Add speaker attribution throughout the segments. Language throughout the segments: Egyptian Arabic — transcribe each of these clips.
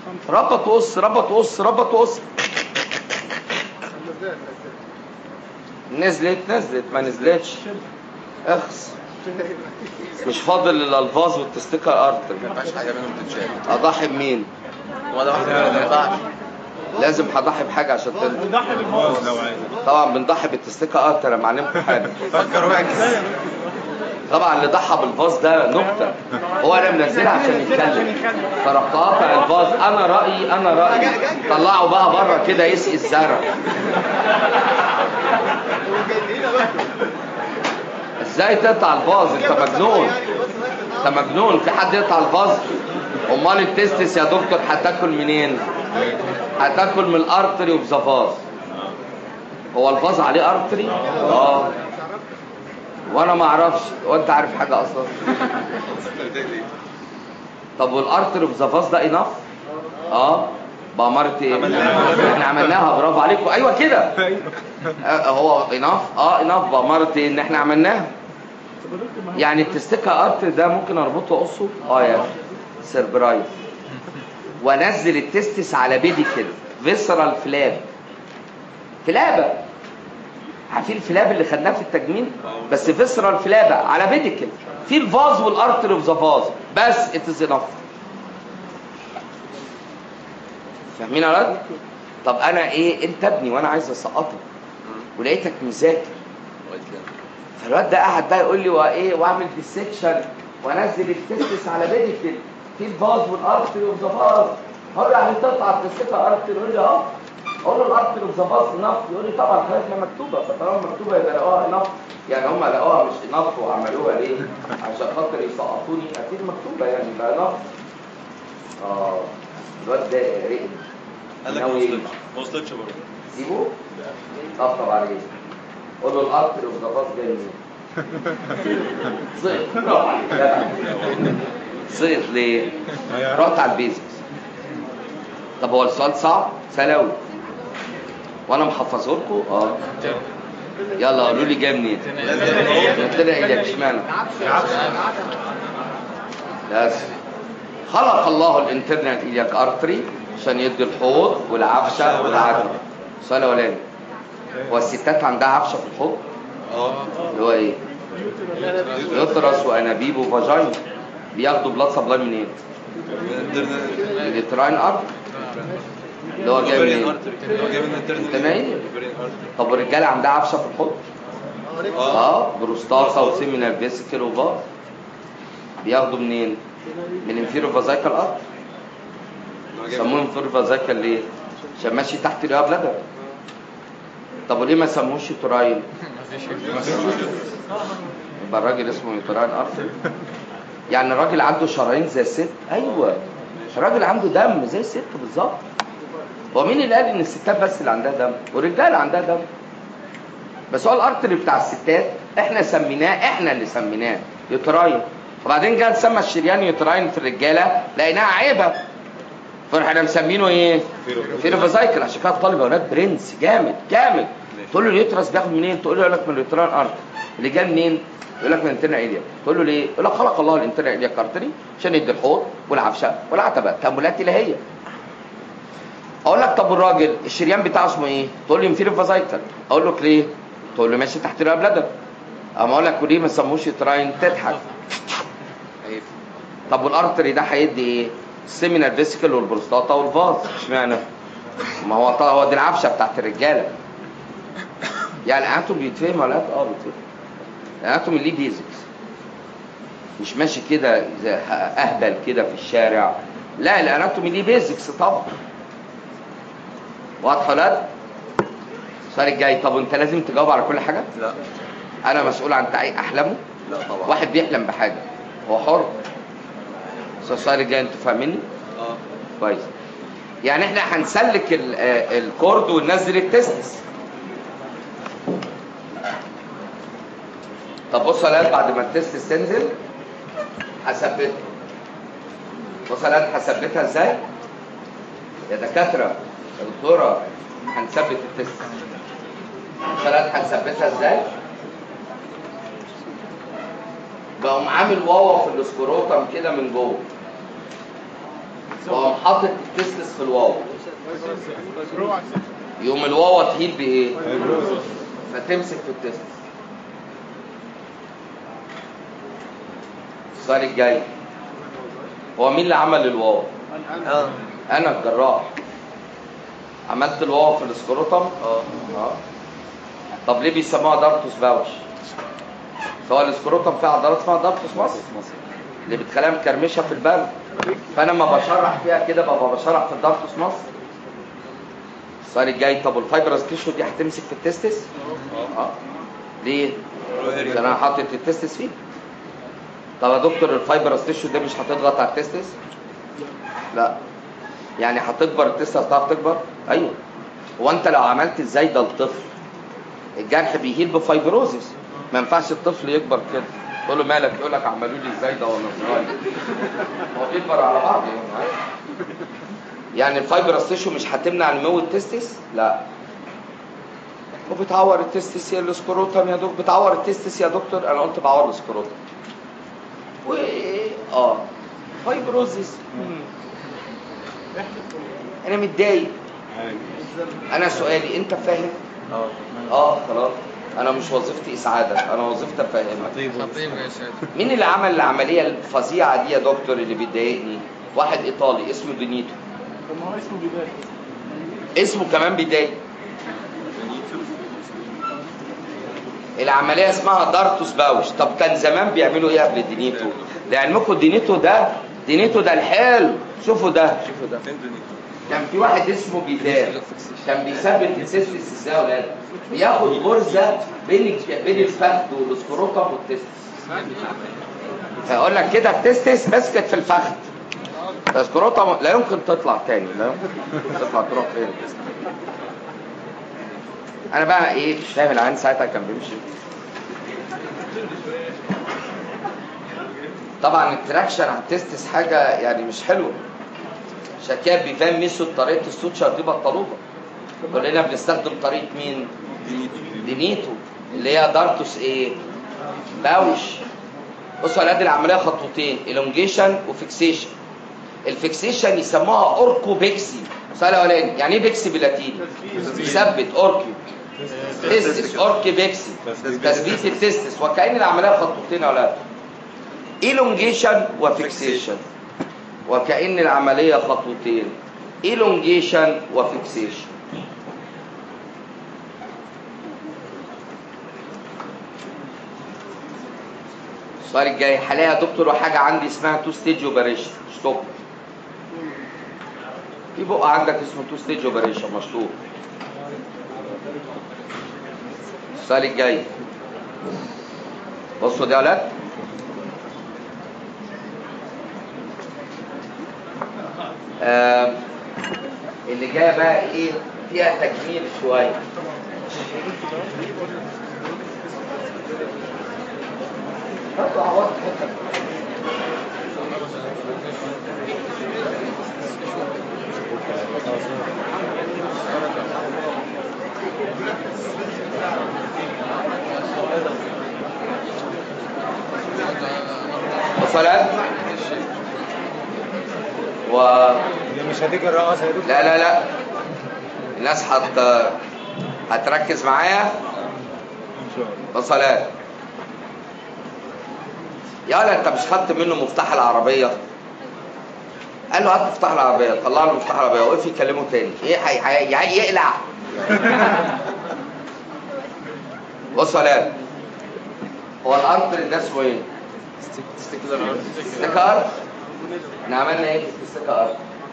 Speaker 1: ربط وقص ربط وقص ربط وقص نزلت نزلت ما نزلتش اخس مش فاضل الالفاظ والتستيكر ارتر
Speaker 2: ما ينفعش حاجه منهم تتشال
Speaker 1: اضحي بمين
Speaker 2: ولا واحده ما ينفعش
Speaker 1: لازم هضحي بحاجه عشان ترضى
Speaker 3: بنضحي بالفوز لو عايز
Speaker 1: طبعا بنضحي بالتستيكر ارتر انا معلمكم حاجه
Speaker 2: فكر واعكس
Speaker 1: طبعا اللي ضحى بالفاز ده نكته هو انا منزلها عشان يتكلم فرحت قاطع الفاز انا رايي انا رايي طلعوا بقى بره كده يسقي الزرع ازاي تقطع الفاز انت مجنون انت مجنون في حد يقطع الفاز امال التستس يا دكتور هتاكل منين هتاكل من الارتري اوف ذا فاز هو الفاز عليه ارتري اه وانا ما اعرفش وانت عارف حاجه اصلا طب والارتري اوف ذا فاز ده اناف اه بأمارة ايه احنا عملناها برافو عليكم ايوه كده آه، هو اناف اه اناف بأمارة ايه ان احنا عملناها يعني التستيكا ارتري ده ممكن اربطه واقصه اه يا اخي سيربرايز وانزل التستس على بيدي كده فيسرال فلاب فلابه عارفين الفلاب اللي خدناه في التجميل بس فيسرال فلابه على بيدي كده في الفاز والارتري اوف ذا فاز بس ات از انف فاهمين يا ولاد؟ طب انا ايه انت ابني وانا عايز اسقطك ولقيتك مذاكر فالواد ده قاعد بقى يقول لي وايه واعمل ديسكشن وانزل التستس على بيدي كده في الفاز والارتري اوف ذا فاز هقول له يعني تقطع التستيكا ارتري يقول لي اه اقول له الارتري اوف ذا فاز نف يقول لي طبعا حضرتك مكتوبه فطالما مكتوبه يبقى لقوها نف يعني هم لقوها مش نف وعملوها ليه؟ عشان خاطر يسقطوني اكيد مكتوبه يعني يبقى نف اه الواد ده رقم
Speaker 4: قال لك
Speaker 1: ناوي
Speaker 4: ما
Speaker 1: إيه؟
Speaker 4: وصلتش ما وصلتش برضه
Speaker 1: سيبه طبطب عليه قول له الارتري اوف ذا فاز جاي منين؟ زيط برافو عليك جدع. زيط ليه؟ رحت على البيزكس طب هو السؤال صعب؟ سهل أوي وانا محفظه لكم اه يلا قولوا لي جاي منين؟ قلت لها ايدك اشمعنى؟ بس خلق الله الانترنال ايلياك ارتري عشان يدي الحوض والعفشه والعجل السؤال الاولاني هو الستات عندها عفشه في الحوض؟
Speaker 2: اه
Speaker 1: اللي هو ايه؟ يطرس وانابيب وفاجينا بياخدوا بلاد سبلاي منين؟ اليوتراين ارتري اللي هو جاي منين؟ انت نايم؟ طب والرجاله عندها عفشه في الحوض؟ اه بروستاتا وسيمينال فيسيكل وفاز بياخدوا منين؟ من انفيرو فازايكال ارتري سموه انفيرو فازايكال ليه؟ عشان ماشي تحت الرئه بلدر طب وليه ما سموهوش يوتراين؟ يبقى الراجل اسمه يوتراين ارتري يعني الراجل عنده شرايين زي الست ايوه الراجل عنده دم زي الست بالظبط هو مين اللي قال ان الستات بس اللي عندها دم والرجاله عندها دم بس هو الارتري بتاع الستات احنا سميناه احنا اللي سميناه يوتراين وبعدين جه نسمى الشريان يوتراين في الرجاله لقيناها عيبه فرحنا مسمينه ايه؟ فيروفازايكل عشان كده الطالب يا ولاد برنس جامد جامد تقول له اليوترس بياخد منين؟ تقول له يقول لك من اليوتران ارتري اللي جاي منين؟ يقول لك من الانترنال ايليا تقول له ليه؟ يقول لك خلق الله الانترنال ايليا ارتري عشان يدي الحوض والعفشه والعتبه تاملات الهيه اقول لك طب الراجل الشريان بتاعه اسمه ايه؟ تقول لي انفيرو فازايكل اقول لك ليه؟ تقول له ماشي تحت الرئه بلدر اما اقول لك وليه ما سموش يوتراين تضحك طب والارتري ده هيدي ايه؟ السيمينال فيسيكل والبروستاتا والفاز اشمعنى؟ ما هو طبعا هو دي العفشه بتاعت الرجاله يعني الاناتومي بيتفهم ولا لا؟ اه بيتفهم الاناتومي ليه بيزكس مش ماشي كده زي اهبل كده في الشارع لا الاناتومي ليه بيزكس طبعا واضحه ولا لا؟ السؤال الجاي طب انت لازم تجاوب على كل حاجه؟
Speaker 2: لا
Speaker 1: انا مسؤول عن تعيين احلامه
Speaker 2: لا طبعا
Speaker 1: واحد بيحلم بحاجه هو حر بس السؤال الجاي انتوا فاهميني؟
Speaker 2: اه
Speaker 1: كويس يعني احنا هنسلك ال- آه، الكورد وننزل التستس طب بص يا ولاد بعد ما التستس تنزل هثبتها بص يا ولاد هثبتها ازاي؟ يا دكاتره يا دكتوره هنثبت التستس بص يا ولاد هنثبتها ازاي؟ بقوم عامل واوا في الاسكروتم كده من جوه وقام حاطط التستس في الواو يقوم الواو تهيل بايه؟ فتمسك في التستس السؤال الجاي هو مين اللي عمل الواو؟
Speaker 2: اه
Speaker 1: انا الجراح عملت الواو في الاسكروتم
Speaker 2: اه
Speaker 1: اه طب ليه بيسموها دارتوس باوش سواء الاسكروتم فيها عضلات اسمها دارتوس مصر اللي بتخليها مكرمشه في البلد فانا لما بشرح فيها كده ببقى بشرح في الدارتوس مصر السؤال الجاي طب والفايبرس تيشو دي هتمسك في التستس اه ليه عشان انا حاطط التستس فيه طب يا دكتور الفايبرس تيشو ده مش هتضغط على التستس لا يعني هتكبر التستس هتعرف تكبر ايوه هو انت لو عملت ازاي ده الطفل الجرح بيهيل بفايبروزيس ما ينفعش الطفل يكبر كده تقول له مالك يقول لك عملوا لي ازاي ده وانا صغير هو بيكبر على بعض يعني يعني الفايبرس تيشو مش هتمنع نمو التستس لا وبتعور التستس يا الاسكروتم يا دكتور بتعور التستس يا دكتور انا قلت بعور الاسكروتم و اه فايبروزيس مم. انا متضايق انا سؤالي انت فاهم
Speaker 2: اه
Speaker 1: اه خلاص انا مش وظيفتي اسعادك انا وظيفتي افهمك
Speaker 3: خطيب يا سيدي
Speaker 1: مين اللي عمل العمليه الفظيعه دي يا دكتور اللي بيضايقني واحد ايطالي اسمه دينيتو اسمه كمان بيضايق العمليه اسمها دارتوس باوش طب كان زمان بيعملوا ايه قبل دينيتو لعلمكم دينيتو ده دينيتو ده الحلو شوفوا ده شوفوا ده
Speaker 2: فين دنيتو
Speaker 1: كان في واحد اسمه بيدار كان بيثبت التستس ازاي يا ولاد بياخد غرزه بين بين الفخذ والسكروتم والتستس هيقول لك كده التستس مسكت في الفخذ السكروتم لا يمكن تطلع تاني لا يمكن تطلع تروح فين انا بقى ايه مش فاهم العين ساعتها كان بيمشي طبعا التراكشن على التستس حاجه يعني مش حلوه عشان كده بيفهم ميثود طريقه السوتشر دي بطلوها كلنا بنستخدم طريقه مين؟ دينيتو اللي هي دارتوس ايه؟ باوش بصوا على قد العمليه خطوتين الونجيشن وفيكسيشن الفيكسيشن يسموها اوركو بيكسي سؤال اولاني يعني ايه بيكسي باللاتيني؟ يثبت اوركيو تستس اوركي بيكسي تثبيت التستس وكأن العمليه خطوتين يا ولاد elongation وفيكسيشن وكأن العملية خطوتين elongation وفيكسيشن السؤال الجاي حاليا يا دكتور وحاجة عندي اسمها تو ستيج اوبريشن ستوب في بقى عندك اسمه تو ستيج اوبريشن مشطوب السؤال الجاي بصوا دي يا ولاد آم، اللي جايه بقى ايه فيها تجميل شويه هاتوا عوض حتة. وصلت و
Speaker 4: مش هتيجي الرقصه يا دكتور
Speaker 1: لا لا لا الناس هت هتركز معايا
Speaker 4: ان شاء الله
Speaker 1: وصلات يالا انت مش خدت منه مفتاح العربيه قال له هات مفتاح العربيه طلع له مفتاح العربيه وقف يكلمه تاني ايه هي هي هي- يقلع وصلات هو الارتر ده اسمه ايه؟ ستيكر احنا عملنا ايه في الستيكر؟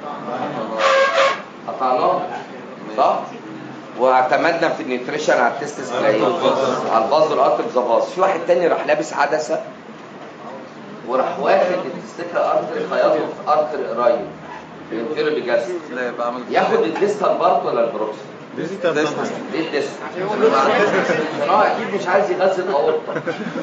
Speaker 1: قطعناه صح؟ واعتمدنا في النيوتريشن على التستس بلاي على الباز والارتر زباز في واحد تاني راح لابس عدسه وراح واخد التستيكر ارتر خياطه في ارتر قريب الانفيرو بيجاس
Speaker 2: لا يبقى عمل
Speaker 1: ياخد الديستال بارت ولا البروكس؟
Speaker 4: ديجيتال طبعا
Speaker 1: ليه الديستال؟ عشان هو اكيد مش عايز يغذي الاورطه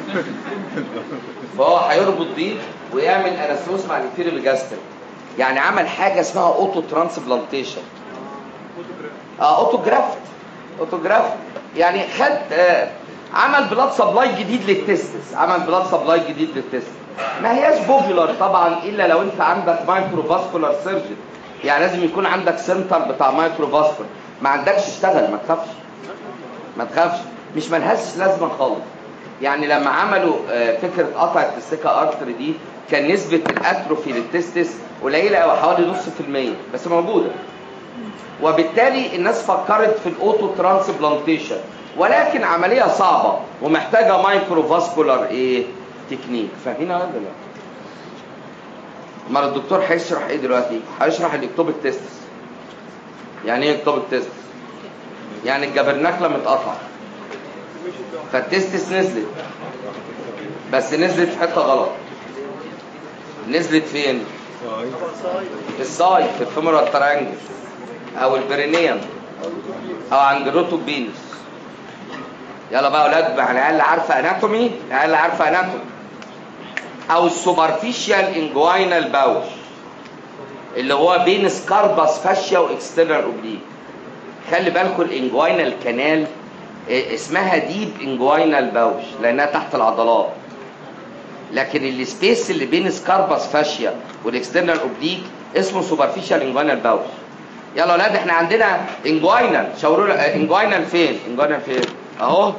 Speaker 1: فهو هيربط دي ويعمل اناسوس مع الانفيرو بيجاستر يعني عمل حاجه اسمها اوتو ترانسبلانتيشن اه اوتوجرافت اوتوجرافت يعني خد آه عمل بلاد سبلاي جديد للتستس عمل بلاد سبلاي جديد للتستس ما هياش بوبولار طبعا الا لو انت عندك مايكرو فاسكولار سيرجن يعني لازم يكون عندك سنتر بتاع مايكرو فاسكولار ما عندكش اشتغل ما تخافش ما تخافش مش ملهاش لازمه خالص يعني لما عملوا آه، فكره قطع التستيكا ارتري دي كان نسبه الاتروفي للتستس قليله قوي حوالي نص في المية بس موجوده وبالتالي الناس فكرت في الاوتو ترانسبلانتيشن ولكن عمليه صعبه ومحتاجه مايكرو فاسكولار ايه تكنيك فاهمين ولا لا امال الدكتور هيشرح ايه دلوقتي هيشرح الاكتوبيك تيستس يعني ايه اكتوبيك تيستس يعني الجبرناكله متقطع فالتستس نزلت بس نزلت في حته غلط نزلت فين في السايد في الفيمورال ترانجل او البرينيوم او عند الروتو بينس يلا بقى يا اولاد بقى العيال اللي عارفه اناتومي العيال اللي عارفه اناتومي او السوبرفيشال انجوينال باوش اللي هو بين سكارباس فاشيا واكسترنال اوبليك خلي بالكم الانجوينال كانال إيه، اسمها ديب انجوينال باوش لانها تحت العضلات لكن السبيس اللي بين سكارباس فاشيا والاكسترنال اوبليك اسمه سوبرفيشال انجوينال باوش يلا يا اولاد احنا عندنا انجوينال شاوروا لي انجوينال فين انجوينال فين اهو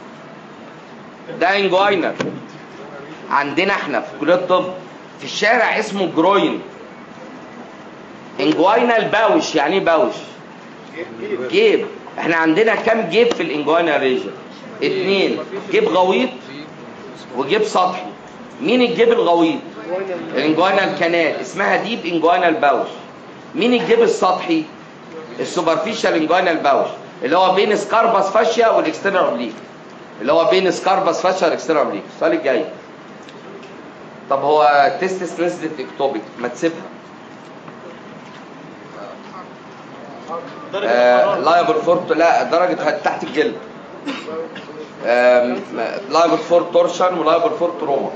Speaker 1: ده انجوينال عندنا احنا في كليه الطب في الشارع اسمه جروين انجوينال باوش يعني ايه باوش جيب احنا عندنا كام جيب في الانجوينال ريجن اتنين جيب غويط وجيب سطحي مين الجيب الغويط الانجوينال كانال اسمها ديب انجوينال باوش مين الجيب السطحي السوبرفيشال انجوينال باوش اللي هو بين سكارباس فاشيا والاكسترنال اوبليك اللي هو بين سكارباس فاشيا والاكسترنال اوبليك السؤال الجاي طب هو تستس نزلت اكتوبيك ما تسيبها لايبل فور لا درجه تحت الجلد لايبل فور تورشن ولايبل فور تروما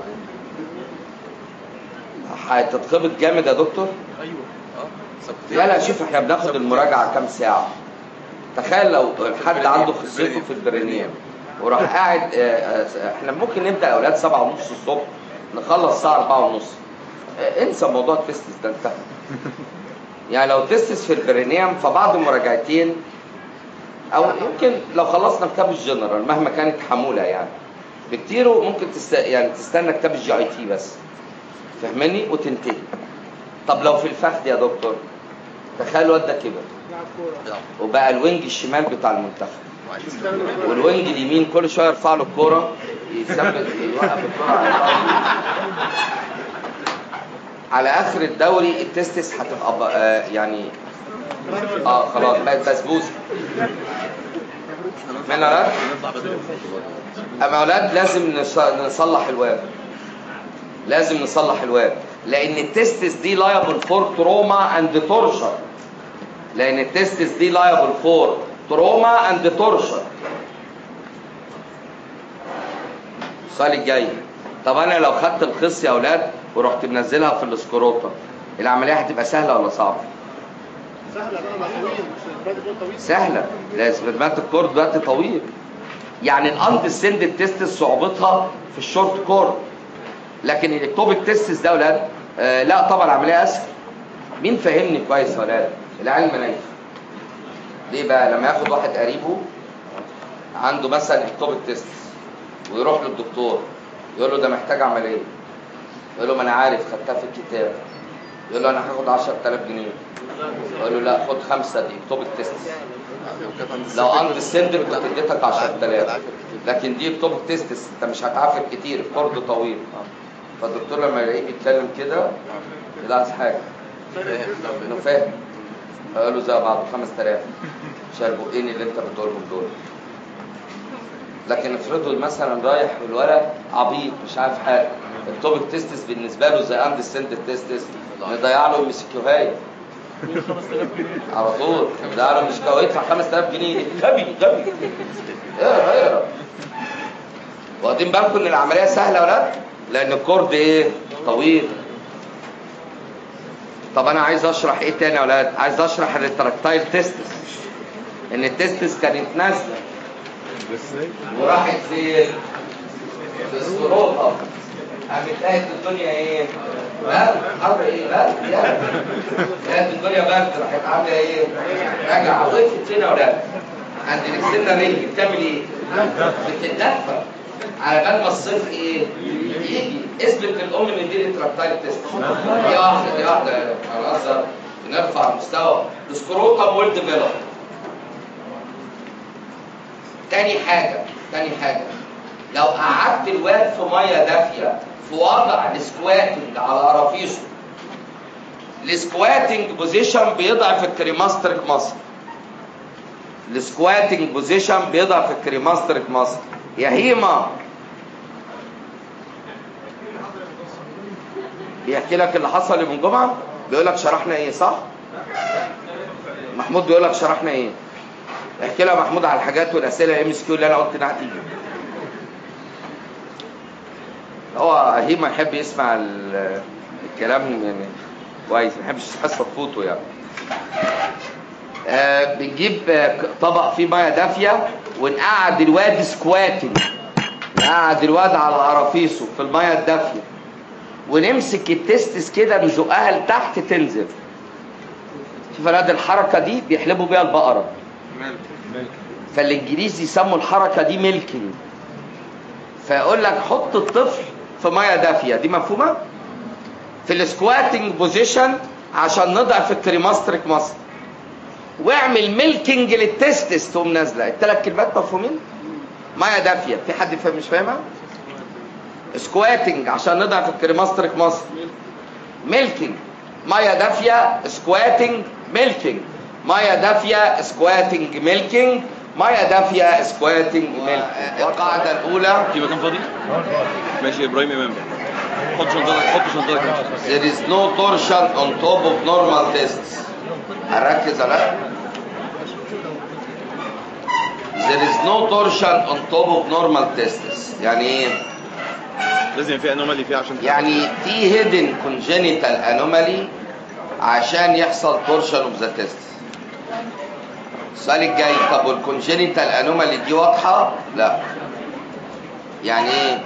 Speaker 1: هتتخبط جامد يا دكتور لا لا شوف احنا بناخد المراجعه كام ساعه تخيل لو حد عنده خصيته في البرينيوم وراح قاعد آه، آه، احنا ممكن نبدا يا اولاد سبعة ونص الصبح نخلص الساعه أربعة ونص آه، انسى موضوع التستس ده انتهى يعني لو تستس في البرينيوم فبعد مراجعتين او يمكن لو خلصنا كتاب الجنرال مهما كانت حموله يعني بكتير ممكن تست... يعني تستنى كتاب الجي اي تي بس فهمني وتنتهي طب لو في الفخذ يا دكتور تخيل الواد ده كبر وبقى الوينج الشمال بتاع المنتخب والوينج اليمين كل شويه يرفع له الكوره يثبت يوقف الكوره على الأرض. على اخر الدوري التستس هتبقى ب- آه يعني اه خلاص بقت بسبوسه من اولاد
Speaker 2: نطلع بدري
Speaker 1: اما اولاد لازم نص- نصلح الواد لازم نصلح الواد لان التستس دي لايبل فور تروما اند تورشر لان التستس دي لايبل فور تروما اند تورشر السؤال الجاي طب انا لو خدت الخص يا اولاد ورحت منزلها في الاسكروطه العمليه هتبقى سهله ولا صعبه
Speaker 3: سهلة بقى ما طويل مش البراد ده طويل
Speaker 1: سهله لازم دلوقتي الكورد دلوقتي طويل يعني الاندسندد تيست صعوبتها في الشورت كورد لكن الاكتوبيك تيستس ده يا ولاد آه لا طبعا عمليه اسهل مين فاهمني كويس يا ولاد العلم نايف ليه بقى لما ياخد واحد قريبه عنده مثلا اكتوبيك تيستس ويروح للدكتور يقول له ده محتاج عمليه يقول له ما انا عارف خدتها في الكتاب يقول له انا هاخد 10000 جنيه يقول له لا خد خمسه دي اكتوبيك تيستس لو عند السندر كنت اديتك 10000 لكن دي اكتوبيك تيستس انت مش هتعافر كتير الكورد طويل فالدكتور لما يلاقيه بيتكلم كده يلاحظ حاجه انه فاهم فقال له زي بعض 5000 عشان البقين اللي انت بتقولهم دول لكن افرضوا مثلا رايح الولد عبيط مش عارف حاجه التوبيك تيستس بالنسبه له زي عند السند تيستس نضيع له المسكيوهاي على طول نضيع له المسكيوهاي يدفع 5000 جنيه غبي غبي اقرا اقرا واخدين بالكم ان العمليه سهله ولا لا؟ لان الكورد ايه طويل طب انا عايز اشرح ايه تاني يا اولاد عايز اشرح الريتراكتايل تيستس ان التيستس كانت نازله وراحت فين في السروطه قامت لقت الدنيا ايه برد حر ايه برد يعني كانت الدنيا برد راحت عامله ايه راجعه وقفت فين يا ولاد عند الاكسترنال رينج بتعمل ايه بتتدفى على بال ما الصيف ايه يجي اثبت للام ان دي التراكتايل تيست دي واحده دي واحده انا قصدي نرفع مستوى السكروتم والديفلوب تاني حاجه تاني حاجه لو قعدت الواد في ميه دافيه في وضع السكواتنج على قرافيسه السكواتنج بوزيشن بيضعف الكريماستريك مصر السكواتنج بوزيشن بيضعف الكريماستريك مصر يا هيما بيحكي لك اللي حصل يوم الجمعه بيقول لك شرحنا ايه صح محمود بيقول لك شرحنا ايه احكي لها محمود على الحاجات والاسئله ام اس كيو اللي انا قلت انها هتيجي هو هيما يحب يسمع ال- الكلام يعني كويس ما يحبش يحس بفوته يعني آه بنجيب آه، طبق فيه ميه دافيه ونقعد الواد سكواتنج نقعد الواد على قرافيسه في الميه الدافيه ونمسك التستس كده نزقها لتحت تنزل شوف يا ولاد الحركه دي بيحلبوا بيها البقره فالانجليز يسموا الحركه دي ميلكينج فيقول لك حط الطفل في ميه دافيه دي مفهومه في السكواتنج بوزيشن عشان نضعف الكريماستريك مصر واعمل ميلكينج للتستس تقوم نازله الثلاث كلمات مفهومين ميه دافيه في حد فاهم مش فاهمها سكواتنج عشان نضعف الكريماستريك مصر ميلكينج ميه دافيه سكواتنج ميلكينج ميه دافيه سكواتنج ميلكينج ميه دافيه سكواتنج ميلكينج القاعده الاولى
Speaker 2: في مكان فاضي؟ ماشي يا ابراهيم امام حط شنطتك حط شنطتك
Speaker 1: there is no torsion on top of normal tests هنركز على there is no torsion on top of normal tests يعني ايه
Speaker 2: لازم يبقى في انومالي فيه عشان
Speaker 1: يعني في hidden congenital anomaly عشان يحصل torsion of the test السؤال الجاي طب والcongenital anomaly دي واضحة؟ لا يعني ايه؟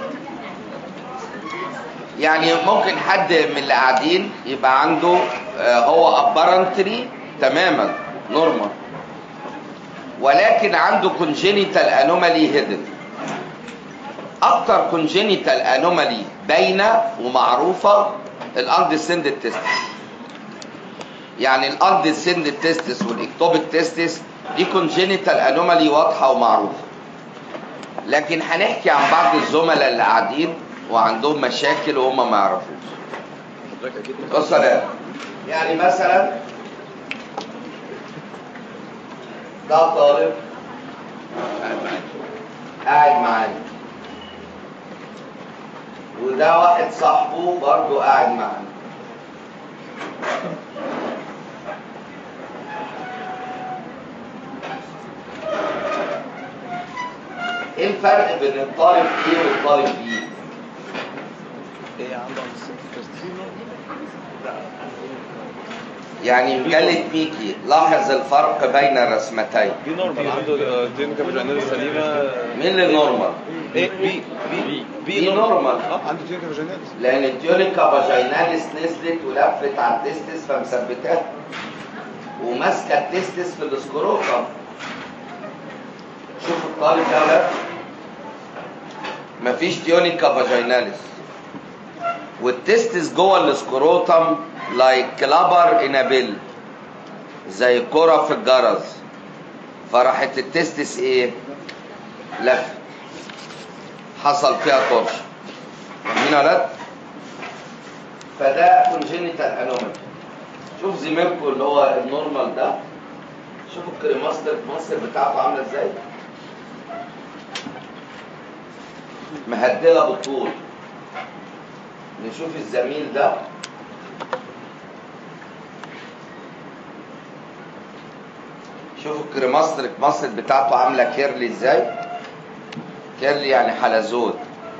Speaker 1: يعني ممكن حد من اللي قاعدين يبقى عنده آه، هو apparently تماما نورمال ولكن عنده congenital anomaly hidden اكتر congenital anomaly باينه ومعروفه الاندسندد تيست يعني الاندسندد تيستس والاكتوبيك تيستس دي congenital anomaly واضحه ومعروفه لكن هنحكي عن بعض الزملاء اللي قاعدين وعندهم مشاكل وهم ما يعرفوش
Speaker 2: حضرتك اكيد
Speaker 1: بص يا يعني مثلا ده طالب قاعد معانا وده واحد صاحبه برضه قاعد معانا ايه الفرق بين الطالب ايه والطالب بي؟
Speaker 2: ايه عنده
Speaker 1: يعني مجلة ميكي لاحظ الفرق بين الرسمتين
Speaker 2: دي نورمال عنده تينكا فاجينال سليمه
Speaker 1: مين اللي نورمال؟
Speaker 2: ايه بي بي
Speaker 1: بي نورمال.
Speaker 2: اه عنده تينكا فاجينال
Speaker 1: لان التيونيكا فاجيناليس نزلت ولفت على التستس فمثبتاها وماسكه التستس في السكروتم شوف الطالب ده ولاد مفيش تيونيكا فاجيناليس والتستس جوه السكروتم لايك كلابر انابيل زي كرة في الجرس فراحت التستس ايه لف حصل فيها طرش فاهمين يا ولاد فده كونجينيتال انومالي شوف زميلكم اللي هو النورمال ده شوفوا الكريماستر مصر بتاعته عامله ازاي مهدله بالطول نشوف الزميل ده شوفوا الكريماستر مصر بتاعته عامله كيرلي ازاي كيرلي يعني حلزون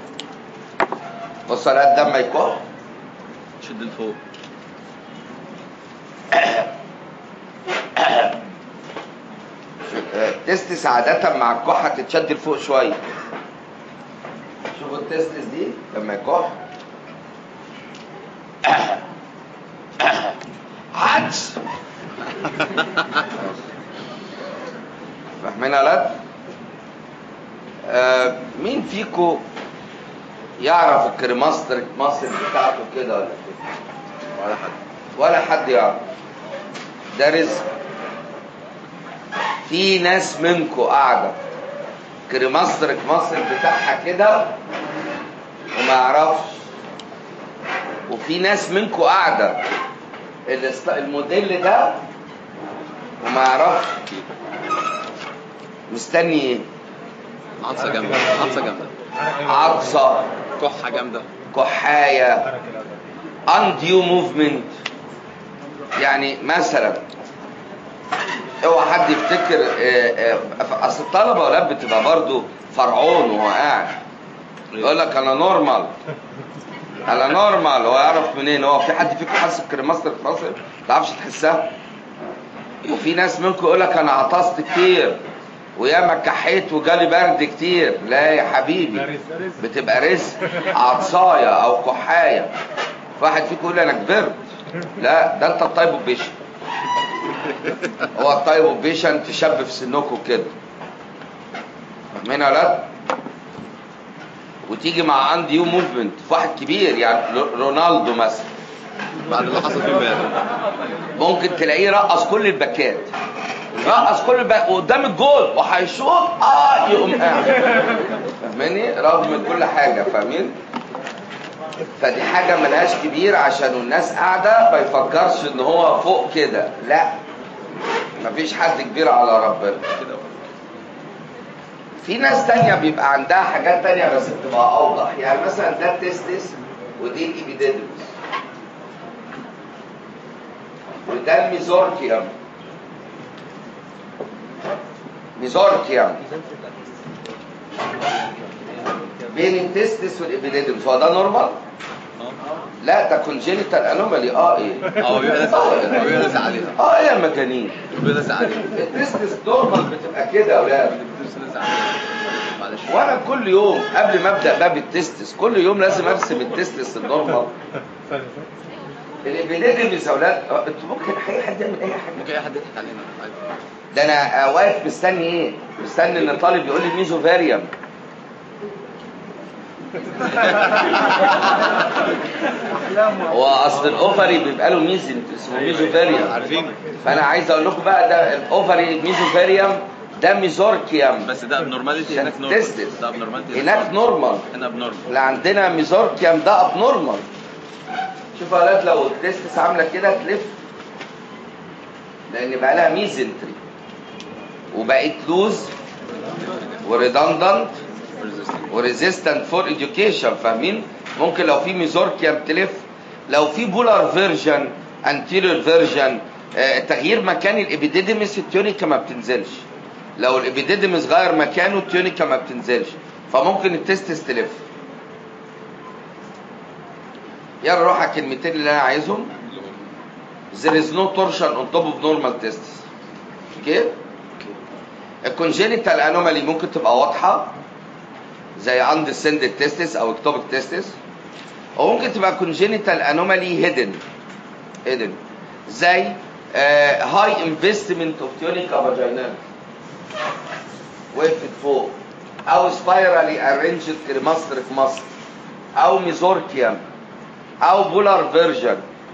Speaker 1: بص على الدم يكح
Speaker 2: شد لفوق
Speaker 1: التستس عادة مع الكحة تتشد لفوق شوية شوفوا التستس دي لما يكح فاهمين يا ولاد؟ آه مين فيكو يعرف الكريماستر مصر بتاعته كده ولا كده؟
Speaker 2: ولا حد
Speaker 1: ولا حد يعرف ده رزق في ناس منكو قاعدة كريماستر مصر بتاعها كده وما يعرفش وفي ناس منكو قاعدة الاست- الموديل ده وما يعرفش مستني ايه؟
Speaker 2: عطسه جامده عطسه جامده
Speaker 1: عطسة
Speaker 2: كحه جامده
Speaker 1: كحاية undue movement يعني مثلا اوعى حد يفتكر آه، آه، اصل الطلبه اولاد بتبقى برضو فرعون وهو قاعد يقول لك انا نورمال انا نورمال هو يعرف منين هو في حد فيكم حاسس بكريماستر في مصر ما تعرفش تحسها وفي ناس منكم يقول لك انا عطست كتير وياما كحيت وجالي برد كتير لا يا حبيبي بتبقى رزق عطسايه او كحايه واحد فيكم يقول لي انا كبرت لا ده انت الطيب والبيشن هو الطيب والبيشن تشب في سنكم كده فاهمين يا ولاد وتيجي مع اندي يو موفمنت في واحد كبير يعني رو- رونالدو مثلا
Speaker 2: بعد اللي حصل فيه امبارح
Speaker 1: ممكن تلاقيه رقص كل الباكات رقص كل الباك وقدام الجول وهيشوط اه يقوم قاعد فاهماني رغم من كل حاجه فاهمين فدي حاجه ملهاش كبير عشان الناس قاعده ما يفكرش ان هو فوق كده لا مفيش حد كبير على ربنا
Speaker 2: كده
Speaker 1: في ناس تانية بيبقى عندها حاجات تانية بس بتبقى أوضح يعني مثلا ده التستس ودي الإبيديدمس وده الميزوركيوم ميزوركيوم بين التستس والإبيديدمس هو ده نورمال؟ لا ده كونجينيتال انومالي اه ايه؟
Speaker 2: اه بيبقى لازق
Speaker 1: اه
Speaker 2: بيبقى
Speaker 1: إيه؟
Speaker 2: لازق عليها
Speaker 1: اه ايه يا مجانين؟
Speaker 2: بيبقى لازق عليها
Speaker 1: التستس نورمال بتبقى كده يا ولاد
Speaker 2: بيبقى لازق عليها معلش
Speaker 1: وانا كل يوم قبل ما ابدا باب التستس كل يوم لازم ارسم التستس النورمال الابيديدمس يا اولاد آه، انتوا ممكن اي حد يعمل اي حاجه
Speaker 2: ممكن اي حد يضحك علينا عادي
Speaker 1: ده انا آه، واقف مستني ايه مستني ان طالب يقول لي ميزوفاريوم هو اصل الاوفري بيبقى له ميزن اسمه ميزوفاريوم
Speaker 2: عارفين
Speaker 1: فانا عايز اقول لكم بقى ده الاوفري ميزوفاريوم ده ميزوركيوم
Speaker 2: بس ده ابنورماليتي هناك
Speaker 1: عشان
Speaker 2: نورمال
Speaker 1: تستس.
Speaker 2: ده ابنورماليتي
Speaker 1: هناك نورمال
Speaker 2: هنا ابنورمال
Speaker 1: اللي عندنا ميزوركيوم ده ابنورمال شوف يا ولاد لو التستس عامله كده تلف لان بقى لها ميزنتري وبقت لوز وريدندنت وريزيستنت فور اديوكيشن فاهمين ممكن لو في ميزوركيوم تلف لو في بولار فيرجن انتيريور فيرجن تغيير مكان الابيديديمس التيونيكا ما بتنزلش لو الابيديديمس غير مكانه التيونيكا ما بتنزلش فممكن التستس تلف يلا نروح على الكلمتين اللي انا عايزهم there is no torsion on top of normal testis اوكي الكونجينيتال انومالي ممكن تبقى واضحه زي undescended testis او ectopic testis او ممكن تبقى congenital anomaly hidden hidden زي آه high investment of tunica vaginalis وقفت فوق او spirally arranged cremaster في مصر او ميزوركيوم او بولار فيرجن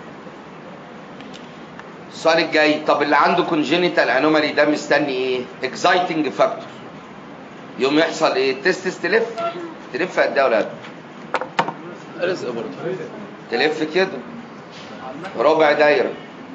Speaker 1: السؤال الجاي طب اللي عنده congenital anomaly ده مستني ايه exciting factor يوم يحصل ايه تستس تلف تلف قد ايه يا اولاد
Speaker 2: رزق برضه
Speaker 1: تلف كده ربع دايره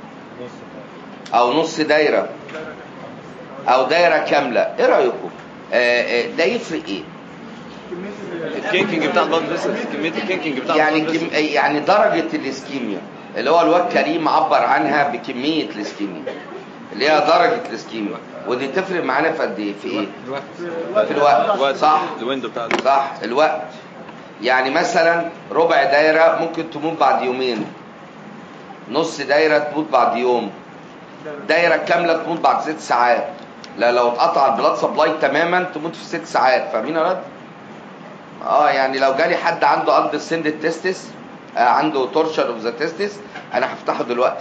Speaker 1: او نص دايره او دايره كامله ايه رايكم آه آه ده يفرق ايه
Speaker 2: الكينكينج بتاع البلد فيسلز كميه الكينكينج بتاع
Speaker 1: يعني
Speaker 2: البلد
Speaker 1: كم يعني درجه الاسكيميا اللي هو الواد كريم عبر عنها بكميه الاسكيميا اللي هي درجه الاسكيميا ودي تفرق معانا في قد ايه في ايه في الوقت صح
Speaker 2: الويندو بتاع
Speaker 1: صح الوقت يعني مثلا ربع دايرة ممكن تموت بعد يومين نص دايرة تموت بعد يوم دايرة كاملة تموت بعد ست ساعات لا لو اتقطع البلاد سبلاي تماما تموت في ست ساعات فاهمين يا ولاد؟ اه يعني لو جالي حد عنده اندر سند تيستس آه عنده تورشر اوف ذا تيستس انا هفتحه دلوقتي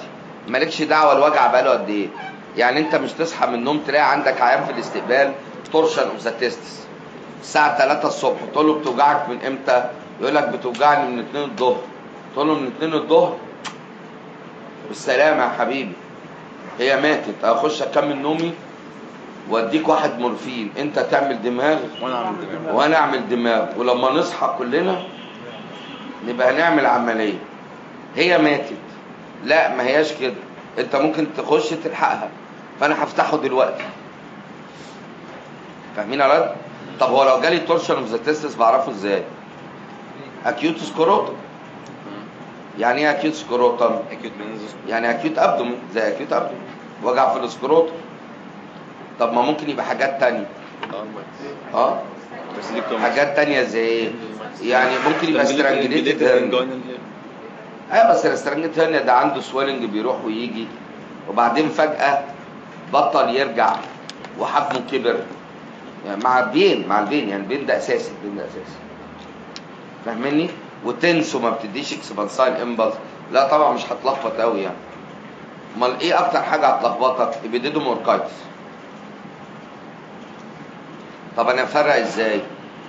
Speaker 1: مالكش دعوه الوجع بقاله قد ايه يعني انت مش تصحى من النوم تلاقي عندك عيان في الاستقبال تورشن اوف ذا تيستس الساعه 3 الصبح تقول له بتوجعك من امتى يقول لك بتوجعني من 2 الظهر تقول له من 2 الظهر بالسلامه يا حبيبي هي ماتت اخش اكمل نومي واديك واحد مورفين انت تعمل دماغ
Speaker 2: وانا عامل دماغ
Speaker 1: وانا اعمل دماغ ولما نصحى كلنا نبقى نعمل عمليه هي ماتت لا ما هياش كده انت ممكن تخش تلحقها فانا هفتحه دلوقتي فاهمين يا ولاد طب هو لو جالي تورشن اوف ذا تيستس بعرفه ازاي اكيوت سكروتم يعني ايه اكيوت سكروتم
Speaker 2: اكيد بنزل
Speaker 1: يعني اكيوت ابدومين زي اكيوت ابدومين وجع في السكروتم طب ما ممكن يبقى حاجات تانية اه
Speaker 2: بس دي بتبقى
Speaker 1: حاجات تانية زي ايه يعني ممكن يبقى استرانجليتد هيرنيا ايوه بس الاسترانجليتد هيرنيا ده عنده سويلنج بيروح ويجي وبعدين فجأة بطل يرجع وحجمه كبر يعني مع البين مع البين يعني البين ده اساسي البين ده اساسي فاهمني وتنس وما بتديش اكسبانساين امبلس لا طبعا مش هتلخبط قوي يعني امال ايه اكتر حاجه هتلخبطك ابيديدو موركايتس طب انا افرق ازاي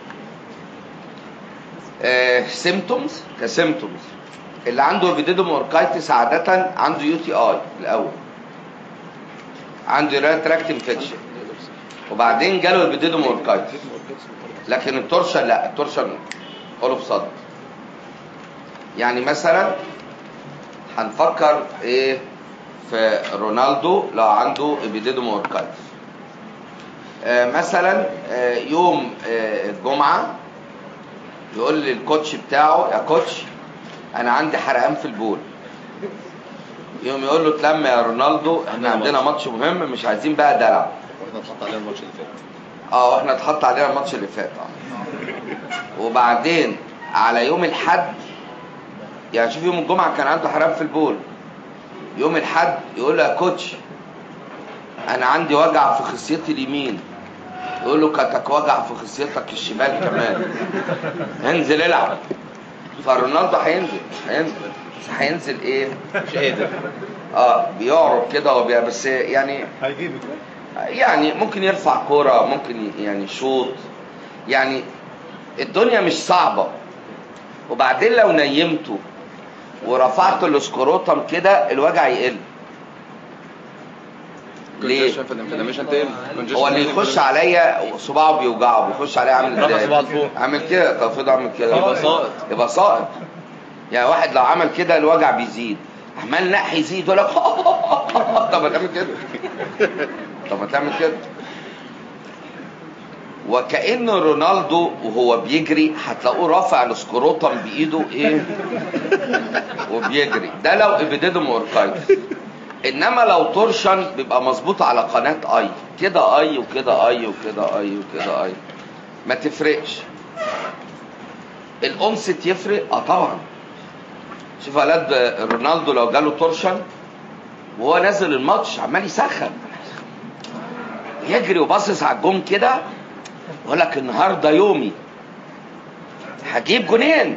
Speaker 1: سيمتومز كسيمتومز اللي عنده ابيديدو موركايتس عاده عنده يو تي اي الاول عنده يورينري تراكت انفكشن وبعدين جاله ابيديدو موركايتس لكن التورشن لا التورشن اول اوف صدر يعني مثلا هنفكر ايه في رونالدو لو عنده ابيديدو موركايتس آه مثلا آه يوم آه الجمعه يقول للكوتش بتاعه يا كوتش انا عندي حرقان في البول يوم يقول له اتلم يا رونالدو احنا عندنا ماتش مهم مش عايزين بقى دلع
Speaker 2: واحنا اتحط علينا الماتش اللي فات
Speaker 1: اه احنا اتحط علينا الماتش اللي فات اه وبعدين على يوم الحد يعني شوف يوم الجمعه كان عنده حرام في البول يوم الحد يقول له يا كوتش انا عندي وجع في خصيتي اليمين يقول له كتك وجع في خصيتك الشمال كمان انزل العب فرونالدو هينزل هينزل بس هينزل ايه
Speaker 2: مش قادر
Speaker 1: اه بيعرب كده وبي- بس يعني
Speaker 4: هيجيبك
Speaker 1: يعني ممكن يرفع كرة ممكن ي- يعني يشوط يعني الدنيا مش صعبة وبعدين لو نيمته ورفعت الاسكروتم كده الوجع يقل ليه؟
Speaker 2: كونجكشن في الانفلاميشن تقل
Speaker 1: هو اللي يخش عليا صباعه بيوجعه بيخش عليا عامل
Speaker 2: رفع
Speaker 1: ازاي؟
Speaker 2: صباعه لفوق.
Speaker 1: عامل كده طب افرض عامل كده
Speaker 2: يبقى ساقط.
Speaker 1: يبقى ساقط يعني واحد لو عمل كده الوجع بيزيد عمال نح يزيد يقول لك طب ما تعمل كده طب ما تعمل كده وكأن رونالدو وهو بيجري هتلاقوه رافع السكروتم بايده ايه وبيجري ده لو ابيديدو موركايتس انما لو تورشن بيبقى مظبوط على قناه اي كده اي وكده اي وكده اي وكده اي ما تفرقش الانست يفرق اه طبعا شوف يا ولاد رونالدو لو جاله تورشن وهو نازل الماتش عمال يسخن يجري وباصص على الجون كده يقول لك النهارده يومي هجيب جونين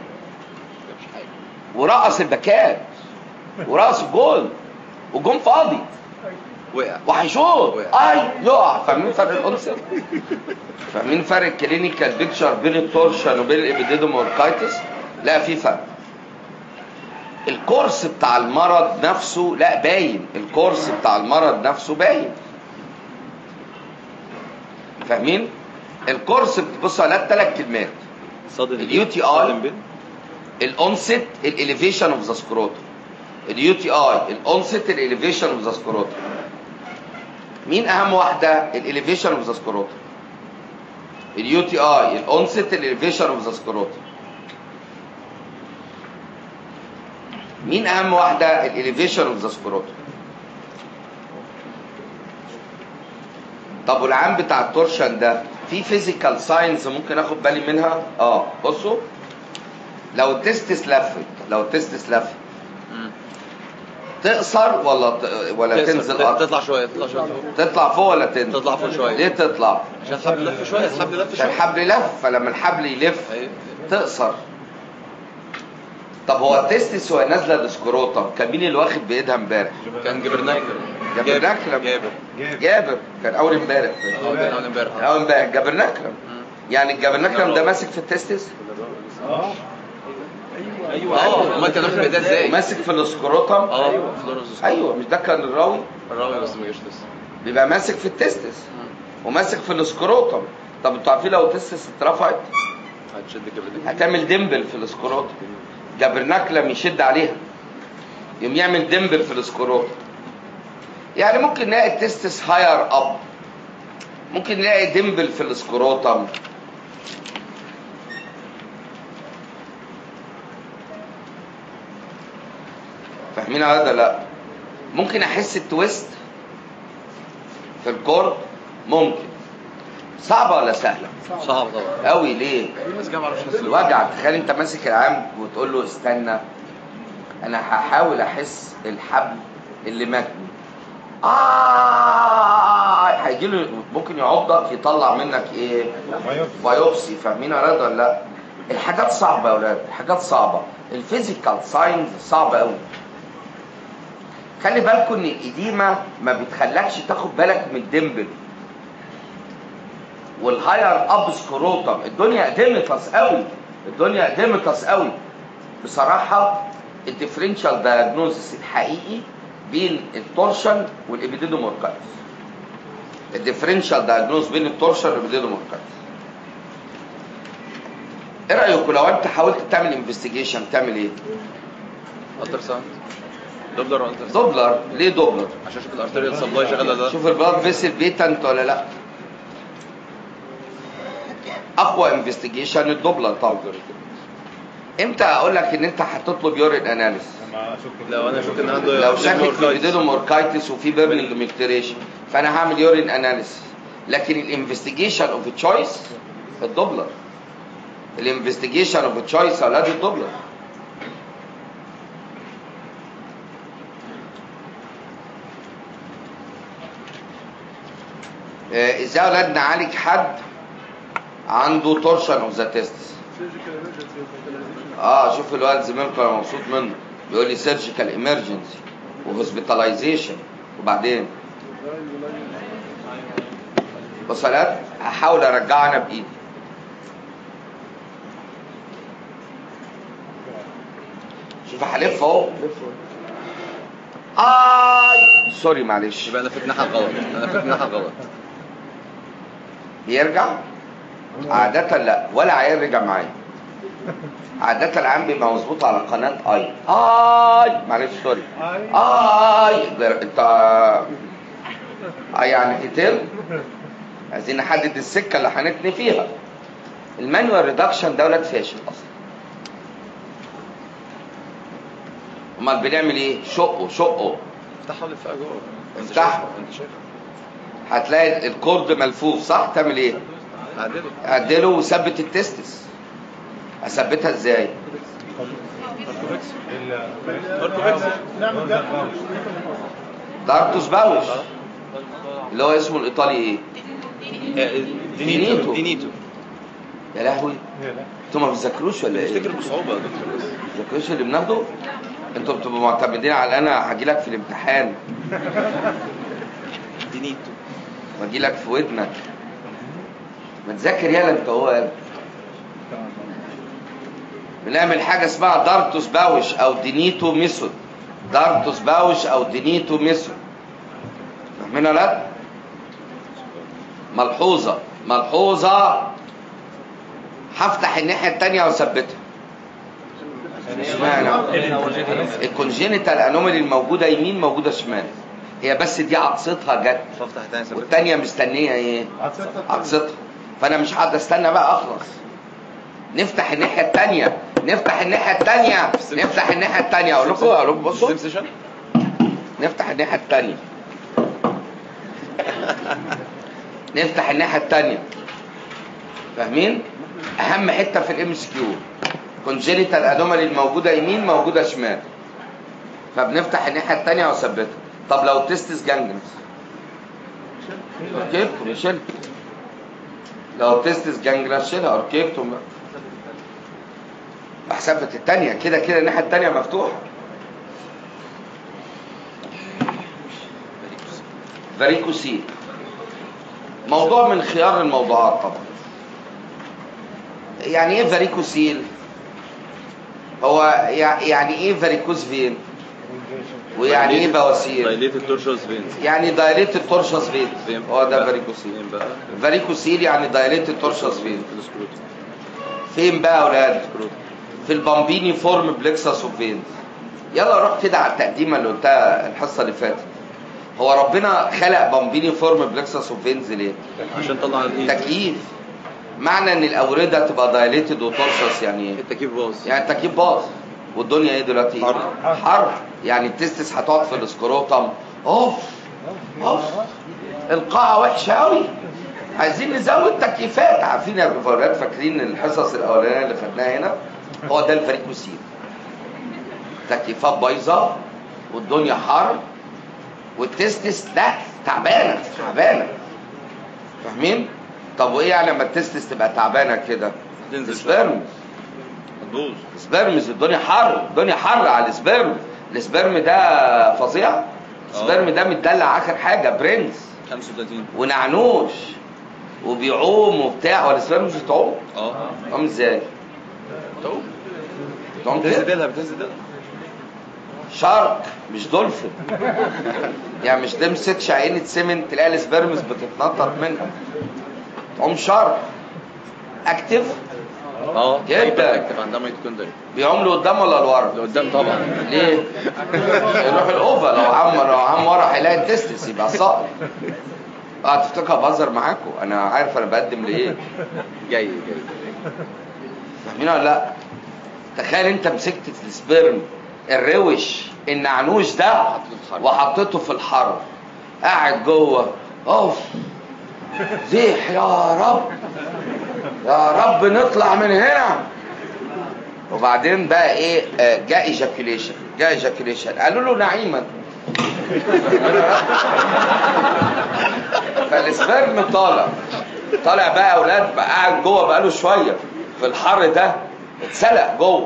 Speaker 1: ورقص الباكات ورقص الجول والجون فاضي
Speaker 2: وقع
Speaker 1: وهيشوط
Speaker 2: وقع.
Speaker 1: اي يقع فاهمين فرق الانسر فاهمين فرق الكلينيكال بيكتشر بين التورشن وبين الابيديدو موركايتس لا في فرق الكورس بتاع المرض نفسه لا باين الكورس بتاع المرض نفسه باين فاهمين الكورس بص على ثلاث كلمات
Speaker 2: صادم
Speaker 1: اليو تي
Speaker 2: صادم
Speaker 1: اي
Speaker 2: بين
Speaker 1: الاونست الاليفيشن اوف ذا سكروتم اليو تي اي الاونست الاليفيشن اوف ذا سكروتم مين اهم واحده الاليفيشن اوف ذا سكروتم اليو تي اي الاونست الاليفيشن اوف ذا سكروتم مين اهم واحده الاليفيشن اوف ذا سكروتم طب والعام بتاع التورشن ده في فيزيكال ساينز ممكن اخد بالي منها اه بصوا لو التستس لفت لو التستس لفت تقصر ولا ت... ولا تنزل اكتر
Speaker 2: تطلع شويه تطلع شويه فوق.
Speaker 1: تطلع فوق ولا تنزل
Speaker 2: تطلع فوق شويه
Speaker 1: ليه تطلع
Speaker 2: عشان الحبل لف شويه الحبل لف
Speaker 1: عشان
Speaker 2: شويه
Speaker 1: الحبل لف فلما الحبل يلف
Speaker 2: ايوه
Speaker 1: تقصر طب هو تستس وهي نازله الاسكروتم كان مين اللي واخد بايدها امبارح؟
Speaker 2: كان جبرناكل
Speaker 1: جبرناكلم
Speaker 2: جابر
Speaker 1: جابر كان اول امبارح
Speaker 2: اه كان اول امبارح
Speaker 1: اول امبارح جبرناكلم يعني الجبرناكلم ده ماسك في التستس
Speaker 2: ايوه اه امال كان واخد بايديها ازاي؟
Speaker 1: ماسك في الاسكروتم
Speaker 2: اه فلورنس
Speaker 1: ايوه مش ده كان الراوي
Speaker 2: الراوي بس ما جاش لسه
Speaker 1: بيبقى ماسك في التستس وماسك في الاسكروتم طب انتوا عارفين لو التستس اترفعت
Speaker 2: هتشد جبرناكل
Speaker 1: هتعمل ديمبل في الاسكروتم جبرناكلم يشد عليها يقوم يعمل ديمبل في الاسكروتم يعني ممكن نلاقي التستس هاير اب ممكن نلاقي ديمبل في الاسكروتم فاهمين هذا لا ممكن احس التويست في الكورد ممكن صعبه ولا سهله
Speaker 2: صعب طبعا
Speaker 1: قوي ليه
Speaker 2: في ناس كده ما اعرفش تحس
Speaker 1: الوجع تخيل انت ماسك العام وتقول له استنى انا هحاول احس الحبل اللي ماتني اه هيجي له ممكن يعضك يطلع منك ايه بايوبسي فاهمين يا ولاد ولا لا الحاجات صعبه يا ولاد الحاجات صعبه الفيزيكال ساينز صعبه قوي خلي بالكم ان الاديمه ما بتخلكش تاخد بالك من الدمبل والهاير اب سكروتم الدنيا قدمتس قوي الدنيا قدمتس قوي بصراحه الديفرنشال دايجنوزس الحقيقي بين التورشن والابيديدوموركايتس الديفرنشال دايجنوز بين التورشن والابيديدوموركايتس ايه رايكم لو انت حاولت تعمل انفستيجيشن تعمل ايه
Speaker 2: التر ساوند دوبلر والتر ساوند
Speaker 1: دوبلر ليه دوبلر
Speaker 2: عشان اشوف الارتيريال سبلاي شغال ولا لا
Speaker 1: شوف البلاد فيسل بيتنت ولا لا اقوى انفستيجيشن الدوبلر طبعا امتى اقول لك ان انت هتطلب يورين اناليس
Speaker 4: لما اشك
Speaker 2: لو انا اشوف ان عنده
Speaker 1: لو شكك في
Speaker 2: بلوركايتس.
Speaker 1: ايدينوموركايتس وفي بيرنينج ميكتريشن فانا هعمل يورين اناليس لكن الانفستيجيشن اوف تشويس الدوبلر الانفستيجيشن اوف تشويس يا اولاد الدوبلر آه، ازاي يا اولاد نعالج حد عنده تورشن اوف ذا تيستس اه شوف الولد زميلكم انا مبسوط منه بيقول لي سيرجيكال ايمرجنسي وهوسبيتاليزيشن وبعدين بص يا ولاد هحاول ارجعه انا بايدي شوف هلف اهو اي سوري معلش
Speaker 2: يبقى انا في الناحيه الغلط انا في الناحيه الغلط
Speaker 1: بيرجع عادة لا ولا عيال رجع معايا عادة العام بيبقى مظبوط على قناة اي اي معلش سوري اي ده انت اي يعني ديتيل عايزين نحدد السكة اللي هنتني فيها المانوال ريدكشن ده ولاد فاشل اصلا امال بنعمل ايه شقه شقه
Speaker 2: افتحها ولفها جوه انت
Speaker 1: افتحها.
Speaker 2: شايفها، انت شايفها
Speaker 1: هتلاقي الكورد ملفوف صح تعمل ايه
Speaker 2: عدله
Speaker 1: اعدله وثبت التستس اثبتها ازاي
Speaker 3: نعمل ده
Speaker 1: دارتوس باوش اللي هو اسمه الايطالي ايه دينيتو.
Speaker 2: دينيتو دينيتو
Speaker 1: يا لهوي انتوا ما بتذاكروش ولا ايه
Speaker 2: تفتكر بصعوبه يا دكتور بس
Speaker 1: ما بتذاكروش اللي بناخده انتوا بتبقوا معتمدين على انا هاجي لك في الامتحان
Speaker 2: دينيتو
Speaker 1: واجي لك في ودنك ما تذاكر يالا انت هو يالا. بنعمل حاجه اسمها دارتوس باوش او دينيتو ميثود دارتوس باوش او دينيتو ميثود فاهمين ولا لا ملحوظه ملحوظه هفتح الناحيه الثانيه واثبتها اشمعنى الكونجينيتال انومالي الموجوده يمين موجوده شمال هي بس دي عطستها جت
Speaker 2: فافتح تاني ثابت
Speaker 1: والتانية مستنية ايه؟ عكستها فانا مش هقعد استنى بقى اخلص نفتح الناحية التانية نفتح الناحية التانية نفتح الناحية التانية اقول لكم اقول لكم بصوا
Speaker 2: سيم سيشن
Speaker 1: نفتح الناحية التانية نفتح الناحية التانية فاهمين؟ أهم حتة في الام اس كيو كونجينيتال انومالي الموجودة يمين موجودة شمال فبنفتح الناحية التانية واثبتها طب لو تستس جانجنس ركبتم شلت لو تستس جانجنس شيلها ركبتم بقى بحسبة التانية كده كده الناحية التانية مفتوحة فاريكوسيل موضوع من خيار الموضوعات طبعا يعني ايه فاريكوسيل هو يع- يعني ايه فاريكوز فين ويعني ايه بواسير
Speaker 2: دايليتد تورشوس فينز
Speaker 1: يعني دايليتد تورشوس فين
Speaker 2: فين
Speaker 1: هو ده فاريكوسيل
Speaker 2: فين بقى
Speaker 1: فاريكوسيل يعني دايليتد تورشوس فين
Speaker 2: في السكروت
Speaker 1: فين بقى يا اولاد
Speaker 2: سكروت
Speaker 1: في البامبيني فورم بلكسس اوف فينز يلا روح كده على التقديمه اللي قلتها الحصه اللي فاتت هو ربنا خلق بامبيني فورم بلكسس اوف فينز ليه
Speaker 2: عشان طلع الايه
Speaker 1: تكييف معنى ان الاورده تبقى دايليتد وتورشس يعني ايه
Speaker 2: التكييف باظ
Speaker 1: يعني التكييف باظ والدنيا ايه دلوقتي
Speaker 2: حر.
Speaker 1: حر يعني التستس هتقعد في الاسكروتم اوف اوف القاعه وحشه قوي عايزين نزود تكييفات عارفين يا فولاد فاكرين الحصص الاولانيه اللي خدناها هنا هو ده الفاريكوسيل تكييفات بايظه والدنيا حر والتستس ده تعبانه تعبانه فاهمين طب وايه يعني لما التستس تبقى تعبانه كده
Speaker 2: تنزل
Speaker 1: سبيرم
Speaker 2: هتبوظ
Speaker 1: سبيرمز الدنيا حر الدنيا حر على السبيرم السبيرم ده فظيع السبيرم ده متدلع اخر حاجه برنس
Speaker 2: 35
Speaker 1: ونعنوش وبيعوم وبتاع هو السبيرم مش بتعوم
Speaker 2: اه
Speaker 1: بتعوم ازاي
Speaker 2: تقوم
Speaker 1: بتعوم
Speaker 2: بتهز
Speaker 1: كده
Speaker 2: ديلها بتهز ديلها
Speaker 1: شارك مش دولفين يعني مش تمسكش عينة سمن تلاقي السبيرمز بتتنطط منها تعوم شارك اكتف
Speaker 2: اه
Speaker 1: جدا.
Speaker 2: اكتف عندها ميتوكوندريا
Speaker 1: بيعوم لقدام ولا لورا
Speaker 2: لقدام طبعا
Speaker 1: ليه؟ يروح الاوفا لو عم لو عم ورا هيلاقي التستس يبقى صقر اه تفتكر بهزر معاكم انا عارف انا بقدم لايه
Speaker 2: جاي جاي
Speaker 1: فاهمين ولا لا؟ تخيل انت مسكت السبرم الروش النعنوش ده وحطيته في الحر قاعد جوه اوف زيح يا رب يا رب نطلع من هنا وبعدين بقى ايه آه، جاء ايجاكيوليشن جاء ايجاكيوليشن قالوا له نعيما فالسبرم طالع طالع بقى يا اولاد بقى قاعد جوه بقاله شويه في الحر ده اتسلق جوه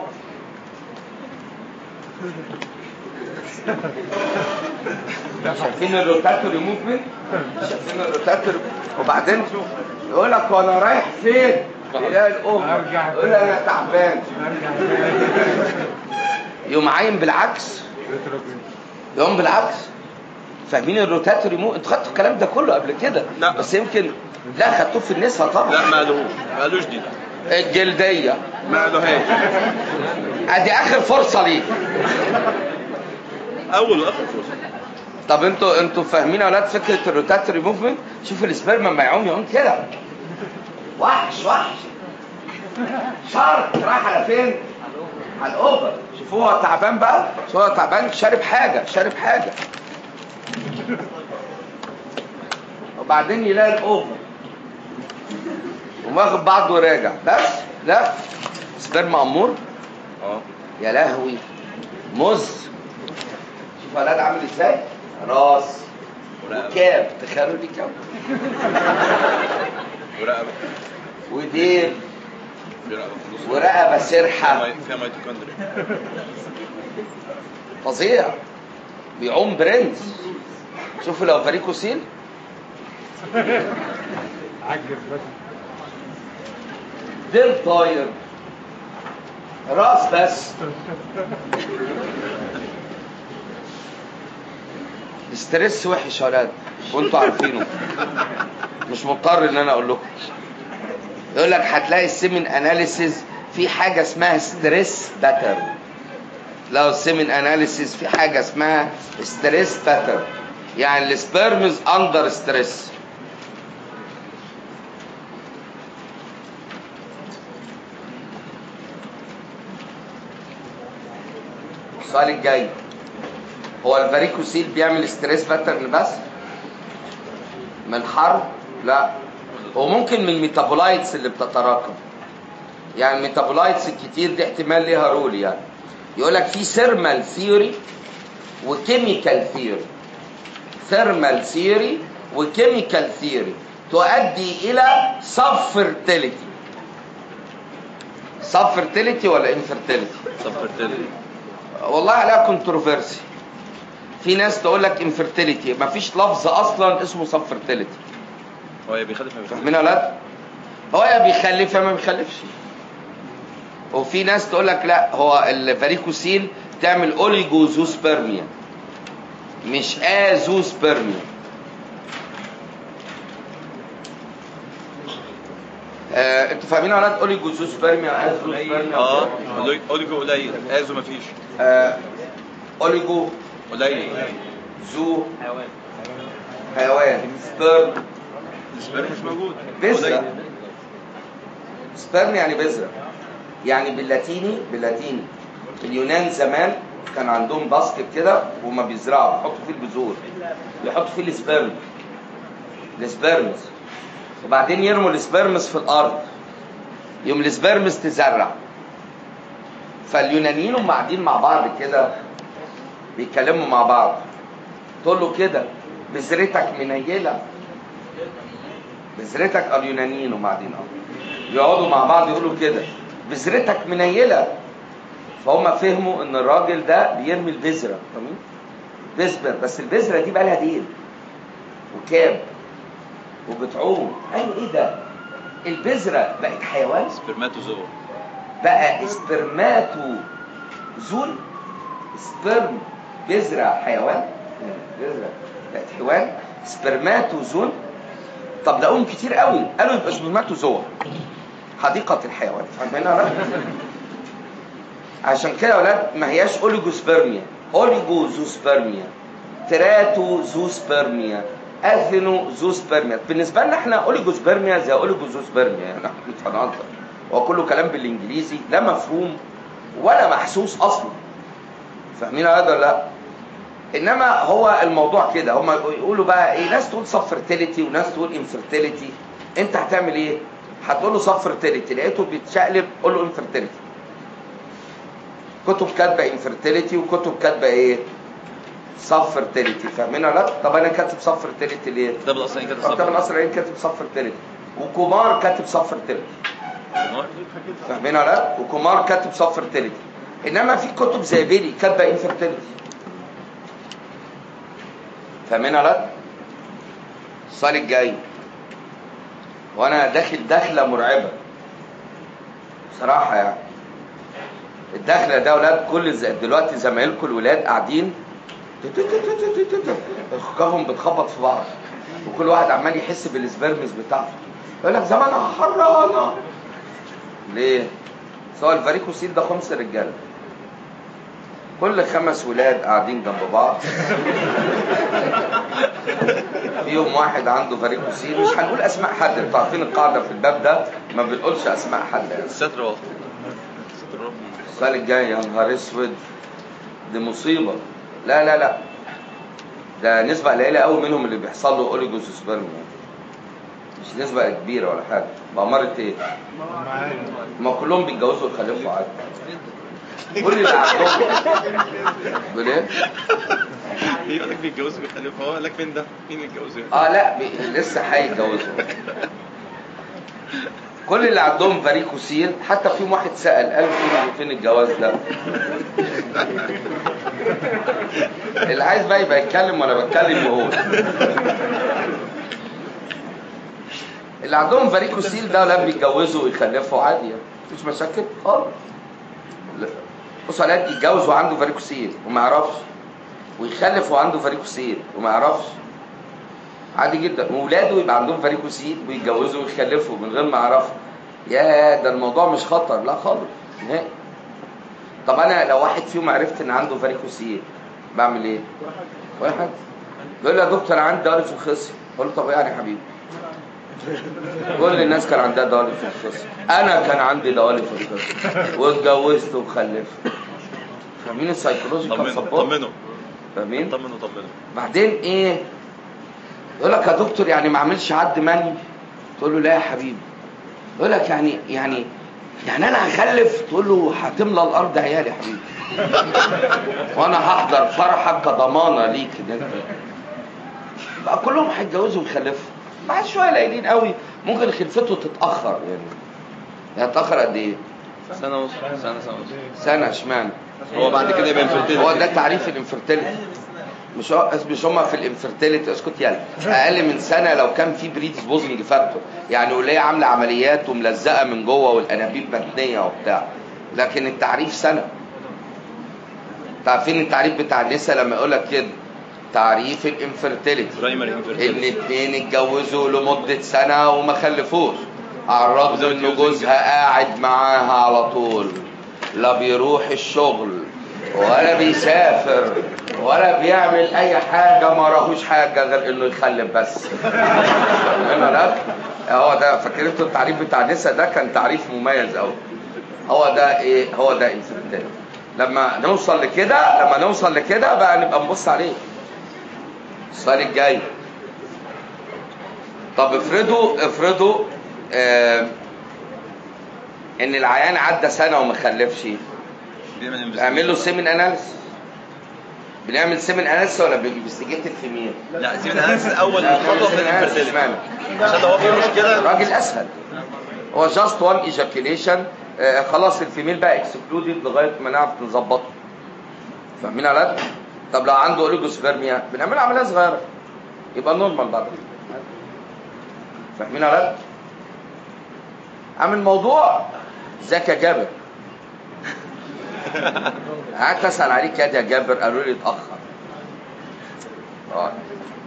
Speaker 1: شايفين الروتاتوري موفمنت شايفين الروتاتوري وبعدين يقول لك وانا رايح فين يلاقي الاوفر يقول لي انا تعبان يقوم عايم بالعكس يقوم بالعكس فاهمين الروتاتوري مو انتوا خدتوا الكلام ده كله قبل كده
Speaker 2: لا.
Speaker 1: بس يمكن لا خدتوه في النساء طبعا
Speaker 2: لا ما قالوش ما قالوش دي
Speaker 1: الجلديه
Speaker 2: ما قالوهاش
Speaker 1: ادي اخر فرصه ليك
Speaker 2: اول واخر فرصه
Speaker 1: طب انتوا انتوا فاهمين يا اولاد فكره الروتاتوري موفمنت شوف السبرم لما يعوم يعوم كده وحش وحش شارك راح على فين على الاوفر شوفوا هو تعبان بقى شوفوا هو تعبان شارب حاجه شارب حاجه وبعدين يلاقي الاوفر وماخد بعضه وراجع بس لا سبرم امور
Speaker 2: اه
Speaker 1: يا لهوي مز شوف ولاد عامل ازاي راس
Speaker 2: ورقبه
Speaker 1: وكاب تخيلوا دي كام
Speaker 2: ورقبه
Speaker 1: وديل
Speaker 2: في رقبه في النص
Speaker 1: ورقبه
Speaker 2: فيها
Speaker 1: سرحه
Speaker 2: مي- فيها ميتوكوندريا
Speaker 1: فظيع بيعوم برنس شوفوا لو فاريكوسيل
Speaker 4: عجب بس
Speaker 1: ديل طاير راس بس ستريس وحش يا ولاد وانتوا عارفينه مش مضطر ان انا اقول لكم يقول لك هتلاقي السيمن اناليسيز في حاجه اسمها ستريس باتر لو السيمن اناليسيز في حاجه اسمها ستريس باتر يعني السبرمز اندر ستريس السؤال الجاي هو الفاريكوسيل بيعمل ستريس باترن بس من الحر لا هو ممكن من الميتابولايتس اللي بتتراكم يعني الميتابولايتس الكتير دي احتمال ليها رول يعني يقول لك في ثيرمال ثيوري وكيميكال ثيوري ثيرمال ثيوري وكيميكال ثيوري تؤدي الى سب فيرتيليتي سب فيرتيليتي ولا انفيرتيليتي
Speaker 2: سبرتيلي
Speaker 1: والله عليها كونتروفيرسي في ناس تقول لك انفيرتيليتي مفيش لفظ اصلا اسمه سب فيرتيليتي
Speaker 2: هو يا بيخلف ما بيخلفش
Speaker 1: فاهمين يا ولاد هو يا بيخلف يا ما بيخلفش وفي ناس تقول لك لا هو الفاريكوسيل تعمل اوليجوزوسبرميا مش ازوسبرميا آه، انتوا فاهمين يا ولاد اوليجوزوسبرميا ازوسبرميا
Speaker 2: اه اوليجو قليل ازو مفيش
Speaker 1: آه، اوليجو
Speaker 2: قليل
Speaker 1: زو حيوان سبرم
Speaker 2: السبير مش موجود
Speaker 1: بذرة
Speaker 2: قليل.
Speaker 1: سبرم يعني بذرة يعني باللاتيني باللاتيني اليونان زمان كان عندهم باسكت كده وما بيزرعوا بيحطوا فيه البذور يحطوا فيه السبرم السبرمز وبعدين يرموا السبرمز في الارض يوم السبرمز تزرع فاليونانيين هم قاعدين مع بعض كده بيتكلموا مع بعض تقول له كده بذرتك منيله بذرتك اليونانيين هم قاعدين اهو يقعدوا مع بعض يقولوا كده بذرتك منيله فهم فهموا ان الراجل ده بيرمي البذره فاهمين؟ بذر بس البذره دي بقى لها ديل وكاب وبتعوم ايوه ايه ده؟ البذره بقت حيوان
Speaker 2: سبرماتوزوا
Speaker 1: بقى اسبرماتو زول سبرم بذرة حيوان بذرة بقت حيوان سبرماتو زون طب ده كتير قوي قالوا يبقى سبرماتو زوا حديقة الحيوان فاهمين ولا لا؟ عشان كده يا ولاد ما هياش اوليجوسبرميا اوليجوزوسبرميا تراتو زوسبرميا اثينو زوسبرميا بالنسبه لنا احنا اوليجوسبرميا زي اوليجوزوسبرميا يعني احنا مش هنهزر هو كله كلام بالانجليزي لا مفهوم ولا محسوس اصلا فاهمين هذا ولا لا انما هو الموضوع كده هم يقولوا بقى ايه ناس تقول سب فيرتيليتي وناس تقول انفيرتيليتي انت هتعمل ايه هتقول له سب فيرتيليتي لقيته بيتشقلب قول له انفيرتيليتي كتب كاتبه انفيرتيليتي وكتب كاتبه ايه سب فيرتيليتي فاهمين ولا لا طب انا كاتب سب فيرتيليتي ليه
Speaker 2: الكتاب الاصلي كده
Speaker 1: كتاب
Speaker 2: سبر
Speaker 1: الاسرائيلي كاتب سب فيرتيليتي وكومار كاتب سب فيرتيليتي فاهمين ولا لا؟ وكومار كاتب سب فيرتيليتي انما في كتب زي بيلي كاتبه انفيرتيليتي فاهمين ولا لا؟ السؤال الجاي وانا داخل دخله مرعبه بصراحه يعني الدخله ده اولاد كل ز- دلوقتي زمايلكم الولاد قاعدين اخوكهم بتخبط في بعض وكل واحد عمال يحس بالسبرمز بتاعته يقول لك زمانها حرانه ليه؟ سواء الفاريكوسيل ده خمس رجاله كل خمس ولاد قاعدين جنب بعض فيهم واحد عنده فاريكوسيل مش هنقول اسماء حد انتوا عارفين القاعده في الباب ده ما بنقولش اسماء حد يعني
Speaker 2: الستر واضح ستر ربي
Speaker 1: السؤال الجاي يا نهار اسود دي مصيبه لا لا لا ده نسبه قليله قوي منهم اللي بيحصل له اوليجوسبرميا مش نسبه كبيره ولا حاجه بأمارة ايه؟ ما كلهم بيتجوزوا ويخلفوا عادي كل اللي عندهم بيقول ايه؟
Speaker 2: يقول لك بيتجوزوا بيخلفوا هو قال لك مين ده؟ مين اللي اتجوزوا؟
Speaker 1: اه لا بي... لسه هيتجوزوا كل اللي عندهم فاريكوسيل حتى فيهم واحد سأل قال فين فين الجواز ده اللي عايز بقى يبقى يتكلم وانا بتكلم وهو اللي عندهم فاريكوسيل ده لا بيتجوزوا ويخلفوا عادي يعني مفيش مشاكل خالص لا. بص على يتجوز وعنده فاريكوسيل وما يعرفش ويخلف وعنده فاريكوسيل وما يعرفش عادي جدا واولاده يبقى عندهم فاريكوسيل ويتجوزوا ويخلفوا من غير ما يعرفوا يا ده الموضوع مش خطر لا خالص نهائي طب انا لو واحد فيهم عرفت ان عنده فاريكوسيل بعمل ايه؟ ولا حاجه يقول لي يا دكتور انا عندي دوري في الخصيه اقول له طب ايه يعني يا حبيبي؟ كل الناس كان عندها دوالي في الخصيه انا كان عندي دوالي في الخصيه واتجوزت وخلفت فاهمين السايكولوجيكال
Speaker 2: طمنه
Speaker 1: سبورت
Speaker 2: طمنه
Speaker 1: فاهمين
Speaker 2: طمنه طمنه
Speaker 1: بعدين ايه يقول لك يا دكتور يعني ما اعملش عد مني تقول له لا يا حبيبي يقول لك يعني يعني يعني انا هخلف تقول له هتملى الارض عيال يا حبيبي وانا هحضر فرحك كضمانه ليك ان انت بقى كلهم هيتجوزوا ويخلفوا بعد شويه قليلين قوي ممكن خلفته تتاخر يعني هتتاخر قد ايه
Speaker 2: سنة ونص سنة سنة ونص
Speaker 1: سنه اشمعنى
Speaker 2: هو بعد كده يبقى انفرتيلتي
Speaker 1: هو ده تعريف الانفرتيلتي مش هو مش هم في الانفرتيلتي اسكت يلا اقل من سنه لو كان في بريدسبوزنج فاكتور يعني وليه عامله عمليات وملزقه من جوه والانابيب متنيه وبتاع لكن التعريف سنه عارفين التعريف بتاع النساء لما يقول لك كده تعريف الانفرتيلتي
Speaker 2: برايمري
Speaker 1: ان
Speaker 2: انفرتيلتي
Speaker 1: اتنين اتجوزوا لمدة سنة وما خلفوش على الرغم ان جوزها قاعد معاها على طول لا بيروح الشغل ولا بيسافر ولا بيعمل اي حاجة ما راهوش حاجة غير انه يخلف بس فاهمين لا هو ده فاكرين انتوا التعريف بتاع النساء ده كان تعريف مميز قوي هو ده ايه هو ده انفرتيلتي لما نوصل لكده لما نوصل لكده بقى نبقى نبص عليه السؤال الجاي طب افرضوا افرضوا آه ان العيان عدى سنه وما خلفش
Speaker 2: بيعمل
Speaker 1: اعمل له سيمن اناليس بنعمل سيمن اناليس ولا بنستجيب الفيميل
Speaker 2: لا سيب الاناليسيس اول خطوه في الانفرتيلتي
Speaker 1: اشمعنى
Speaker 2: عشان لو هو في مشكله
Speaker 1: راجل اسهل هو جاست وان ايجاكيليشن خلاص الفيميل بقى اكسكلودد لغايه ما نعرف نظبطه فاهمين يا ولاد؟ طب لو عنده اوريجوسبيرميا بنعمل عمليه صغيره يبقى نورمال بعد كده. فاهمين يا ولاد؟ عامل موضوع ازيك يا جابر قعدت اسال عليك يا جابر قالوا لي اتاخر اه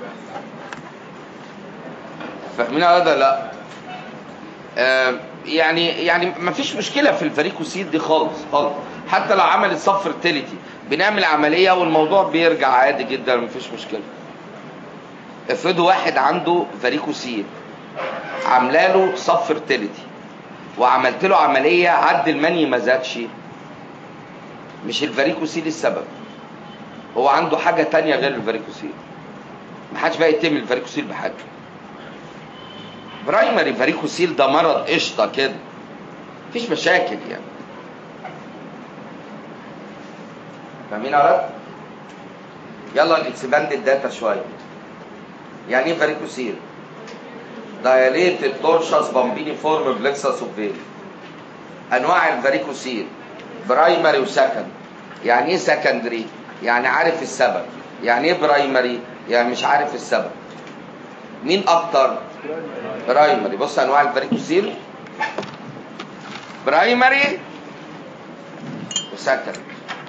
Speaker 1: فاهمين يا ولاد ولا لا؟ آه، يعني يعني ما فيش مشكله في الفاريكوسيل دي خالص خالص حتى لو عملت صف فيرتيليتي بنعمل عمليه والموضوع بيرجع عادي جدا ما فيش مشكله افرضوا واحد عنده فاريكوسيل عامله له صف فيرتيليتي وعملت له عمليه عد المني ما زادش مش الفاريكوسيل السبب هو عنده حاجه تانية غير الفاريكوسيل ما حدش بقى يتم الفاريكوسيل بحاجه برايمري فاريكوسيل ده مرض قشطه كده مفيش مشاكل يعني فاهمين يا ولاد؟ يلا الاكسباند الداتا شويه يعني ايه فاريكوسيل؟ دايليتد دورشاس بامبيني فورم بلكسس اوف فيل انواع الفاريكوسيل برايمري وسكند يعني ايه سكندري؟ يعني عارف السبب يعني ايه برايمري؟ يعني مش عارف السبب مين اكتر؟ برايمري بص انواع الفاريكوسيل برايمري وسكندري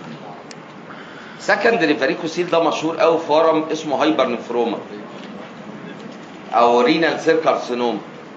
Speaker 1: سكندري فاريكوسيل ده مشهور قوي في ورم اسمه هايبر نفروما او رينال سيل كارسينوما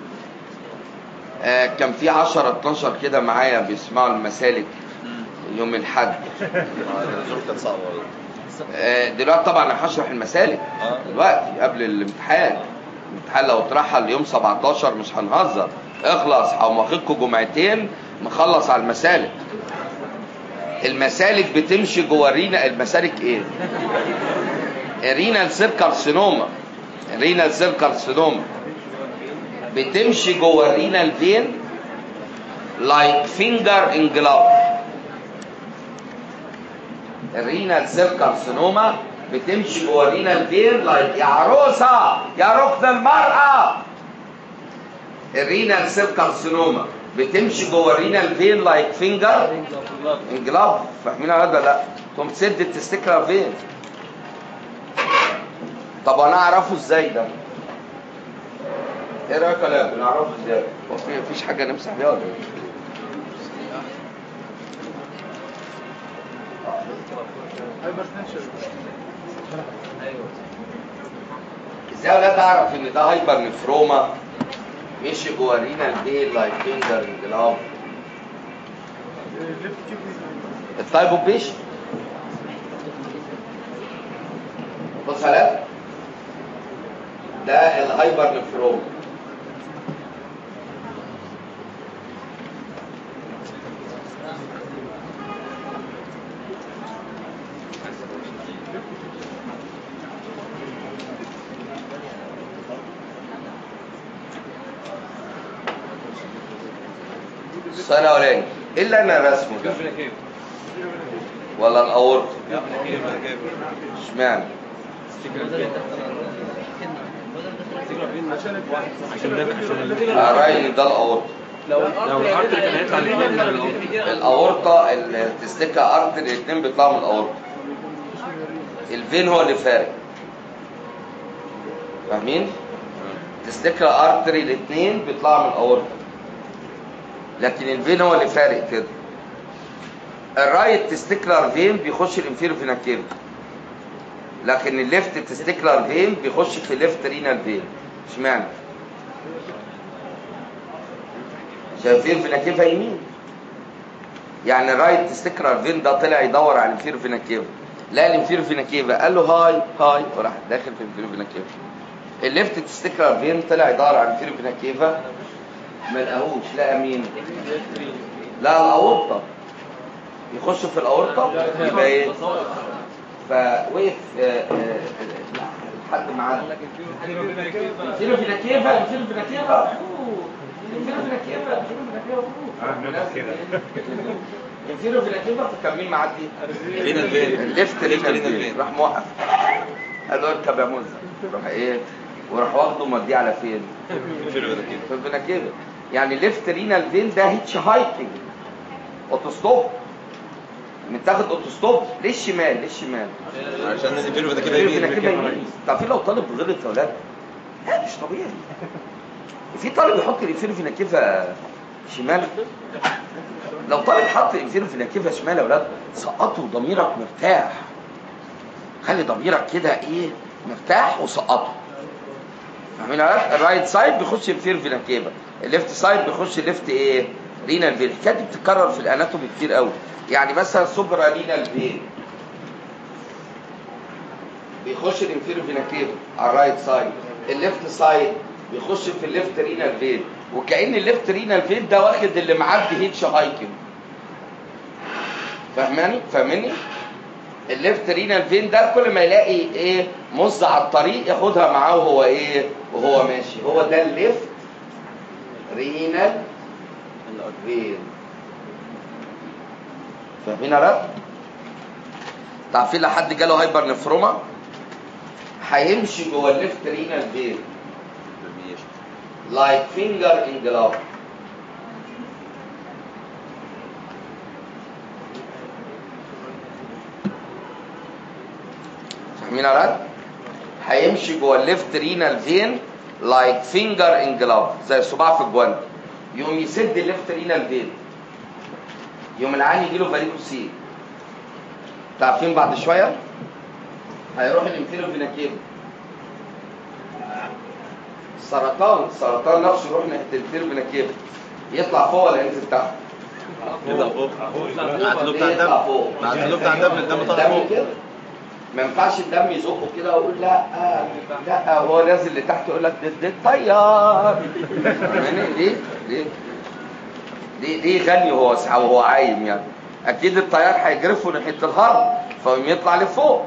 Speaker 1: آه كان في 10 12 كده معايا بيسمعوا المسالك يوم الاحد
Speaker 2: الظروف كانت صعبه والله
Speaker 1: آه دلوقتي طبعا انا هشرح المسالك
Speaker 2: آه.
Speaker 1: دلوقتي قبل الامتحان الامتحان لو اترحل يوم 17 مش هنهزر اخلص هقوم واخدكوا جمعتين مخلص على المسالك المسالك بتمشي جوه الرينا المسالك ايه؟ الرينال سيل كارسينوما الرينال سيل كارسينوما بتمشي جوه الرينال فين لايك فينجر ان جلاف الرينال سيل كارسينوما بتمشي جوه الرينال فين لايك يا عروسه يا ركن المراه الرينال سيل كارسينوما بتمشي جوه الرينال فين لايك فينجر انجلاف فاهمين هذا لا تقوم تسد التستيكلر فين طب انا اعرفه ازاي ده ايه رايك يا لاب نعرفه ازاي هو في مفيش حاجه نمسح بيها ولا ايه ازاي ولا تعرف ان ده هايبر نفروما مشي جوه الرينال فين لايك فينجر انجلاف التايب اوف بيشن بص يا لاب ده الهايبر نفروم السؤال الاولاني ايه اللي انا رسمه ده ولا الاورط اشمعنى رايي ده الاورط
Speaker 2: لو الارتري كان هيطلع الاثنين من الاورطه
Speaker 1: الاورطه التستيكا ارتري الاثنين بيطلعوا من الاورطه الفين هو اللي فارق فاهمين التستيكا ارتري الاثنين بيطلعوا من الاورطه لكن الفين هو اللي فارق كده الرايت تستيكلر فين بيخش الانفيرو فينا كيف لكن الليفت تستيكلر فين بيخش في الليفت رينال فين اشمعنى شايفين فينا كيف يمين يعني الرايت تستيكلر فين ده طلع يدور على الانفيرو فينا كيف لقى الانفيرو فينا كيف قال له هاي هاي وراح داخل في الانفيرو فينا كيف الليفت تستيكلر فين طلع يدور على الانفيرو فينا كيف ما لقاهوش لقى مين لا الاورطه يخش في الاورطه يبقى ايه فوقف آه، آه، آه، حد معاه انفيرو فينا كيف انفيرو فينا كيف انفيرو فينا كيف انفيرو فينا كيف انفيرو فينا كيف كان مين معدي
Speaker 2: رينال فين
Speaker 1: الليفت
Speaker 2: ليفت
Speaker 1: رينال
Speaker 2: رينال
Speaker 1: فين
Speaker 2: فين
Speaker 1: راح موقف قال له اركب يا موزة راح ايه وراح واخده موديه على فين
Speaker 2: انفيرو فين كده
Speaker 1: في الفيناكيفا يعني ليفت رينال فين ده هيتش هايكنج اوتوستوب متاخد اوتوستوب ليه الشمال ليه الشمال
Speaker 2: عشان الانفيرو فين كده
Speaker 1: الفيناكيفا
Speaker 2: يمين
Speaker 1: يمين طب في لو طالب غلط يا ولاد لا مش طبيعي في طالب يحط الانفيرو فيناكيفا شمال لو طالب حط الانفيرو فيناكيفا شمال يا ولاد سقطه ضميرك مرتاح خلي ضميرك كده ايه مرتاح وسقطه فاهمين يا ولاد الرايت سايد بيخش انفيرو فيناكيفا الليفت سايد بيخش ليفت ايه رينال فين الحكايه دي بتتكرر في الاناتومي كتير قوي يعني مثلا سوبرا رينال فين بيخش الانفيرو فيناكيفا على الرايت سايد الليفت سايد بيخش في الليفت رينال فين وكأن الليفت رينال فين ده واخد اللي معدي هيتش هايكنج فاهماني فاهمني الليفت رينال فين ده كل ما يلاقي ايه مز على الطريق ياخدها معاه وهو ايه وهو ماشي هو ده الليفت رينال فين فاهمين يا رب تعرفين لو حد جاله هايبر نفروما هيمشي جوه الليفت رينال فين لايك فينجر ان جلاف فاهمين يا رب هيمشي جوه الليفت رينال فين لايك فينجر ان جلاف زي الصباع في الجوانب يقوم يسد الليفت رينال فين يوم العين يجيله فاريكوسيل تعرفين بعد شويه هيروح الانفيرو فيناكيرو سرطان سرطان نفسه يروح ناحيه الانفيرو فيناكيرو يطلع فوق ولا ينزل تحت؟
Speaker 2: يطلع فوق
Speaker 4: العدلو بتاع
Speaker 1: يطلع
Speaker 4: الدم
Speaker 1: فوق
Speaker 4: العدلو بتاع الدم الدم طالع
Speaker 1: الدم
Speaker 4: فوق
Speaker 1: كده ما ينفعش الدم يزقه كده ويقول لا لا هو نازل لتحت يقول لك ده ده الطيار فاهماني؟ ليه؟ ليه؟ ليه ليه غني وهو وهو عايم يعني اكيد الطيار هيجرفه ناحيه الهرم فيقوم يطلع لفوق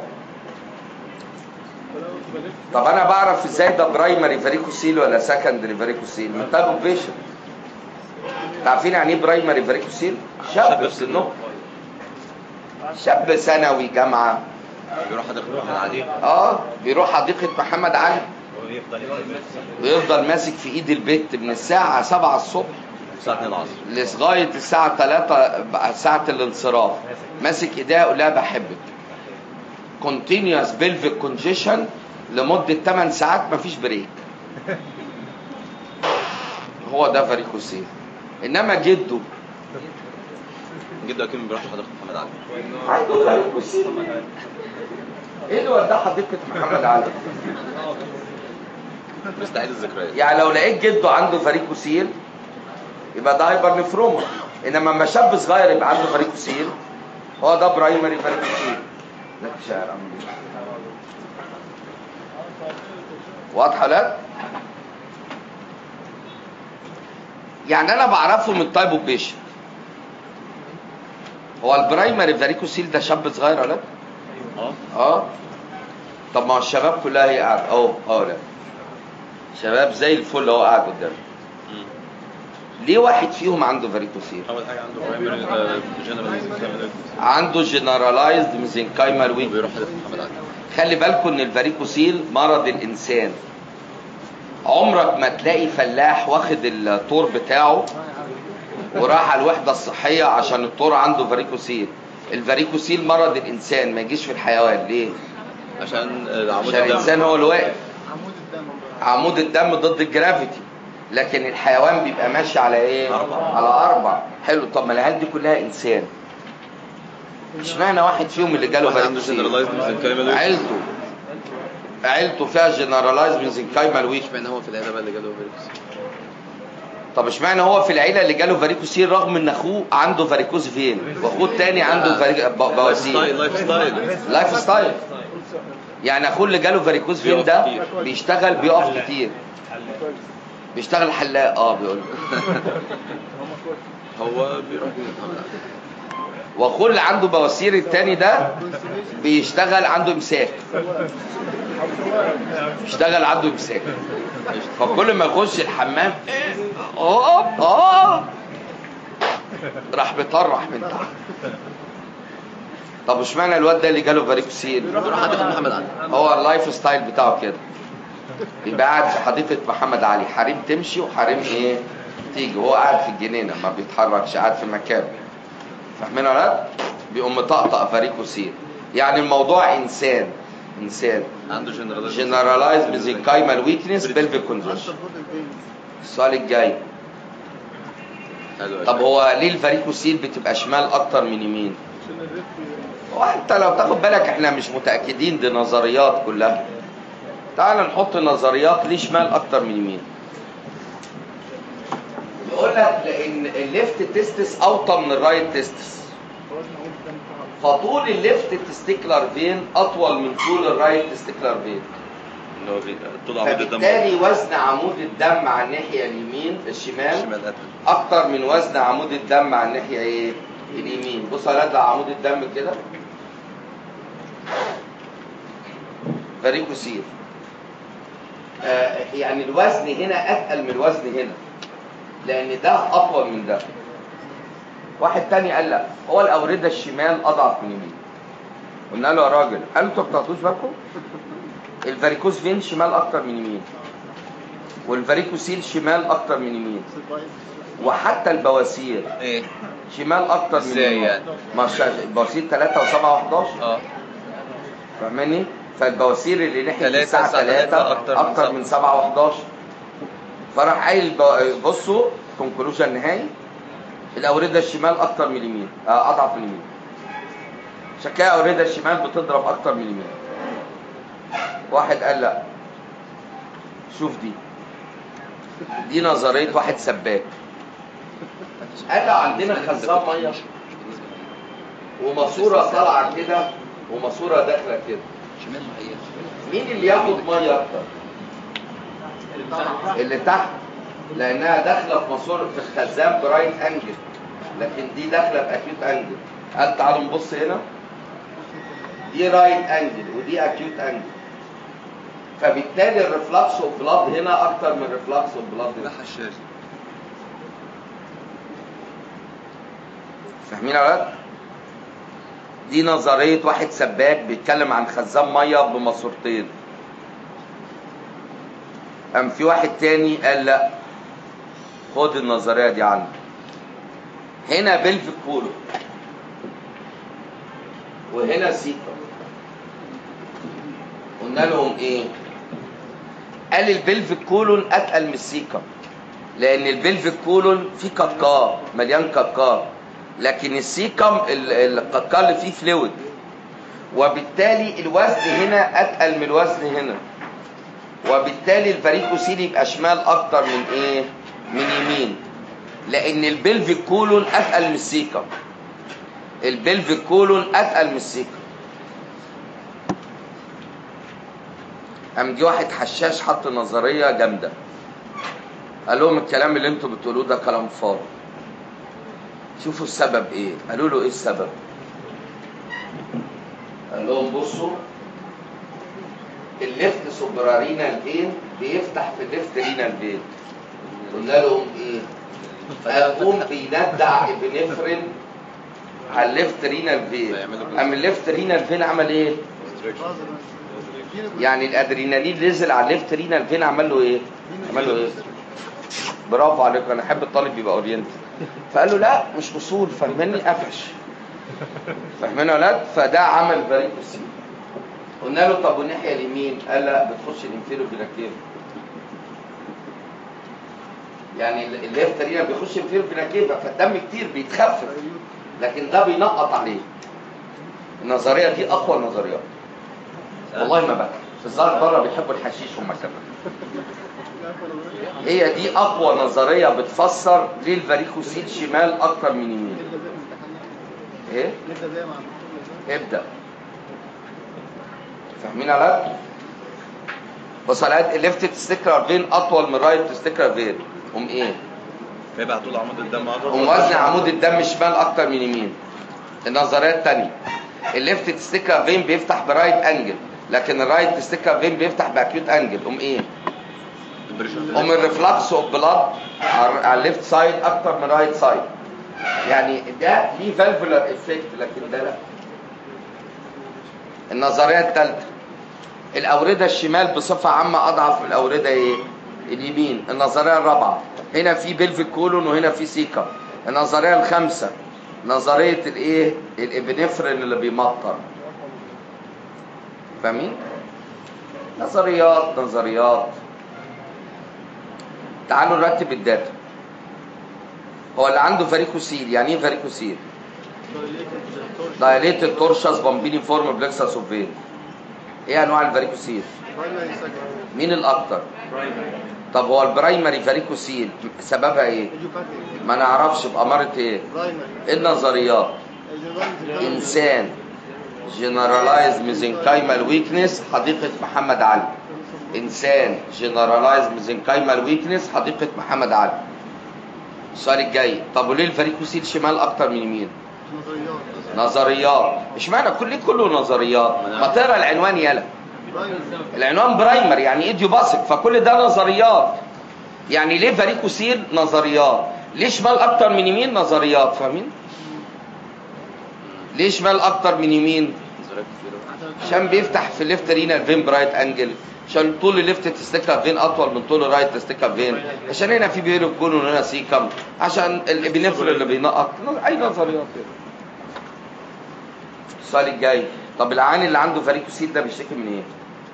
Speaker 1: طب انا بعرف ازاي ده برايمري فاريكوسيل ولا سكندري فاريكوسيل من تايب بيشن عارفين يعني ايه برايمري فاريكوسيل شاب في سنه شاب ثانوي جامعه
Speaker 2: بيروح حديقة محمد علي
Speaker 1: اه بيروح حديقه محمد علي
Speaker 4: ويفضل
Speaker 1: ويفضل ماسك في ايد البيت من الساعه 7 الصبح
Speaker 2: الساعة 2 العصر
Speaker 1: لغايه الساعه 3 ساعه الانصراف ماسك ايديها يقول لها بحبك كونتينيوس بلفيك كونجيشن لمده 8 ساعات مفيش بريك هو ده فاريكوسيل انما جده
Speaker 2: جده اكيد ما بيروحش حديقة محمد علي
Speaker 1: عنده فاريكوسيل ايه اللي وداه حديقه محمد علي
Speaker 2: مستعيد الذكريات
Speaker 1: يعني لو لقيت جده عنده فاريكوسيل يبقى ده هايبر نفروما انما لما شاب صغير يبقى عنده فاريكوسيل هو ده برايمري فاريكوسيل ده شعر عم واضحه لا يعني انا بعرفه من التايب اوف بيشن هو البرايمري فاريكوسيل ده شاب صغير ولا لا؟
Speaker 2: اه
Speaker 1: اه طب ما هو الشباب كلها هي قاعده اهو اهو لا شباب زي الفل اهو قاعد قدامي
Speaker 2: مم.
Speaker 1: ليه واحد فيهم عنده فاريكوسيل
Speaker 2: اول حاجه عنده برايمري جنرال
Speaker 1: عنده جنرالايزد ميزنكايمر ويك
Speaker 2: وبيروح حديقة محمد علي
Speaker 1: خلي بالكم ان الفاريكوسيل مرض الانسان عمرك ما تلاقي فلاح واخد الطور بتاعه وراح على الوحده الصحيه عشان الطور عنده فاريكوسيل الفاريكوسيل مرض الانسان ما يجيش في الحيوان ليه
Speaker 2: عشان العمود
Speaker 1: عشان الانسان هو اللي واقف عمود الدم ضد الجرافيتي لكن الحيوان بيبقى ماشي على ايه
Speaker 2: أربع.
Speaker 1: على اربع حلو طب ما العيال دي كلها انسان اشمعنى واحد فيهم اللي جاله
Speaker 2: واحد عنده
Speaker 1: فاريكوسيل
Speaker 2: generalized mesenchymal weak.
Speaker 1: عيلته عيلته فيها جنرالايز ميزنكايمال ويك
Speaker 2: اشمعنى هو في العيله بقى اللي جاله فيروس
Speaker 1: طب اشمعنى هو في العيله اللي جاله فاريكوسيل رغم ان اخوه عنده فاريكوز فين واخوه التاني عنده فاريك... ب-
Speaker 2: لايف
Speaker 1: بواسير
Speaker 2: ستايل لايف ستايل
Speaker 1: لايف ستايل يعني اخوه اللي جاله فاريكوز فين
Speaker 2: بيقف
Speaker 1: ده
Speaker 2: كتير.
Speaker 1: بيشتغل بيقف كتير بيشتغل حلاق اه بيقول
Speaker 2: هو بيروح محمد علي.
Speaker 1: واخوه اللي عنده بواسير التاني ده بيشتغل عنده امساك بيشتغل عنده امساك فكل ما يخش الحمام اه اه راح بيطرح من تحت طب اشمعنى الواد ده اللي جاله فاريكوسيل
Speaker 2: بيروح عند محمد علي
Speaker 1: هو اللايف ستايل بتاعه كده يبقى قاعد في حديقه محمد علي حريم تمشي وحريم ايه تيجي وهو قاعد في الجنينه ما بيتحركش قاعد في مكانه فاهمين ولا لا؟ بيقوم مطقطق فاريكوسيل يعني الموضوع انسان انسان
Speaker 2: عنده جنرال
Speaker 1: جنرالايز ميزنكايمال ويكنس بلفيك كونجكشن السؤال الجاي
Speaker 2: حلو
Speaker 1: طب هو ليه الفاريكوسيل بتبقى شمال اكتر من يمين هو انت لو تاخد بالك احنا مش متاكدين دي نظريات كلها تعال نحط نظريات ليه شمال اكتر من يمين يقول لك لان الليفت تستس اوطى من الرايت تستس فطول الليفت تستيكلر فين اطول من طول الرايت تستيكلر فين
Speaker 2: اللي هو بي- طول عمود الدم
Speaker 1: فبالتالي وزن عمود الدم على الناحيه اليمين الشمال
Speaker 2: شمال قتل
Speaker 1: اكتر من وزن عمود الدم على الناحيه ايه اليمين بص على ده عمود الدم كده فاريكوسيل آه يعني الوزن هنا اتقل من الوزن هنا لان ده اطول من ده واحد تاني قال لا هو الاورده الشمال اضعف من اليمين قلنا له يا راجل قال انتوا ما بتاخدوش بالكم الفاريكوز فين شمال اكتر من يمين والفاريكوسيل شمال اكتر من يمين وحتى البواسير
Speaker 2: ايه
Speaker 1: شمال اكتر من
Speaker 2: ازاي
Speaker 1: يمين
Speaker 2: يعني؟
Speaker 1: ما شا- البواسير 3 و7 و11
Speaker 2: اه
Speaker 1: فاهماني فالبواسير اللي ناحيه
Speaker 2: تلاتة
Speaker 1: الساعه
Speaker 2: الساعة
Speaker 1: 3
Speaker 2: تلاتة أكتر من
Speaker 1: اكتر
Speaker 2: سبعة.
Speaker 1: من 7 و11 فراح قايل البو- بصوا كونكلوجن نهائي الاورده الشمال اكتر من اليمين آه، اضعف من اليمين عشان كده الاورده الشمال بتضرب اكتر من اليمين واحد قال لا شوف دي دي نظريه واحد سباك قال لو عندنا خزان ميه وماسوره طالعه كده وماسوره داخله كده
Speaker 2: شمال ايه
Speaker 1: مين اللي ياخد ميه اكتر اللي تحت لانها داخله في ماسوره في الخزان برايت انجل لكن دي داخله باكيوت انجل قال تعالوا نبص هنا دي رايت انجل ودي اكيوت انجل فبالتالي الريفلكس اوف بلاد هنا اكتر من الريفلكس اوف بلاد
Speaker 2: ده
Speaker 1: هنا
Speaker 2: حشاش
Speaker 1: فاهمين يا ولاد؟ دي نظرية واحد سباك بيتكلم عن خزان مية بماسورتين قام في واحد تاني قال لا خد النظرية دي عندي هنا بلفيك كولو وهنا سيكا قلنا لهم ايه قال البلفيك كولون اتقل من السيكا لان البلفيك كولون فيه كاكا مليان كاكا لكن السيكم ال- الكاكا اللي فيه فلويد وبالتالي الوزن هنا اتقل من الوزن هنا وبالتالي الفاريكوسيل يبقى شمال اكتر من ايه من يمين لان البلفيك كولون اتقل من السيكم البلفيك كولون اتقل من السيكم قام جه واحد حشاش حط نظريه جامده قال لهم الكلام اللي انتوا بتقولوه ده كلام فاضي شوفوا السبب ايه قالوا له ايه السبب قال لهم بصوا الليفت سوبرارينال فين بيفتح في الليفت رينال فين قلنا لهم ايه قام بيندع ابنفرين على الليفت رينال فين قام الليفت رينال فين عمل ايه يعني الادرينالين نزل على الليفت رينال فين عمل له ايه عمل له ايه برافو عليك انا احب الطالب يبقى اورينت فقال له لا مش اصول فهمني قفش فاهمين يا ولاد فده عمل فاريكوسيل قلنا له طب والناحيه اليمين قال لا بتخش الانفيرو فيناكيف يعني ال- الليفت رينا بيخش الانفيرو فيناكيف فالدم كتير بيتخفف لكن ده بينقط عليه النظريه دي اقوى النظريات والله ما بكى في الظاهر بره بيحبوا الحشيش هم كمان هي دي اقوى نظريه بتفسر ليه الفاريكوسيل شمال اكتر من يمين ايه
Speaker 3: نبدا زي ما
Speaker 1: ابدا فاهمين يا ولاد بص على قد الليفت تستكرر فين اطول من الرايت تستكرر فين قوم ايه
Speaker 4: فيبقى طول عمود الدم اكتر
Speaker 1: قوم وزن عمود الدم شمال اكتر من يمين النظريه الثانيه الليفت تستكرر فين بيفتح برايت انجل لكن الرايت تستكرر فين بيفتح باكيوت انجل قوم ايه قوم الريفلكس اوف بلاد على الليفت سايد اكتر من الرايت سايد يعني ده ليه فالفولار افكت لكن ده لا النظريه الثالثه الاورده الشمال بصفه عامه اضعف من الاورده ايه اليمين النظريه الرابعه هنا في بلفيك كولون وهنا في سيكا النظريه الخامسه نظريه الايه الابنفرين اللي بيمطر فاهمين نظريات نظريات تعالوا نرتب الداتا هو اللي عنده فاريكوسيل يعني ايه فاريكوسيل دايليتد تورشاس بامبيني فورم بلكسس اوف فين ايه انواع الفاريكوسيل مين الاكتر طب هو البرايمري فاريكوسيل سببها ايه ما نعرفش بأمارة ايه ايه النظريات انسان جنرالايز ميزنكايمال ويكنس حديقة محمد علي انسان جنرالايز ميزنكايمال ويكنس حديقة محمد علي السؤال الجاي طب وليه الفاريكوسيل شمال اكتر من يمين نظريات اشمعنى كل كله نظريات ما تقرا العنوان يلا العنوان برايمر يعني ايديوباسيك فكل ده نظريات يعني ليه فاريكوسيل نظريات ليه شمال اكتر من يمين نظريات فاهمين ليه شمال اكتر من يمين عشان بيفتح في الليفت رينا فين برايت انجل عشان طول الليفت تستيكا فين اطول من طول الرايت تستيكا فين عشان هنا في بيرو كولون وهنا سيكم عشان الابنفر اللي بينقط اي نظريات كده السؤال الجاي طب العيان اللي عنده فاريكوسيل ده بيشتكي من ايه؟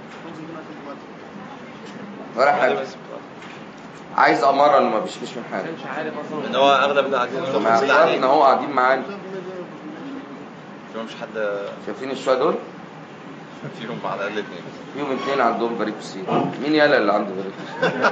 Speaker 1: ولا حاجه عايز اماره انه ما بيشتكيش من حاجه
Speaker 4: ان هو اغلب القاعدين
Speaker 1: ما احنا هو قاعدين معانا
Speaker 4: مش حد
Speaker 1: شايفين الشويه دول؟
Speaker 4: فيهم على الاقل اثنين
Speaker 1: فيهم اثنين عندهم فاريكوسيل مين يالا اللي عنده فاريكوسيل؟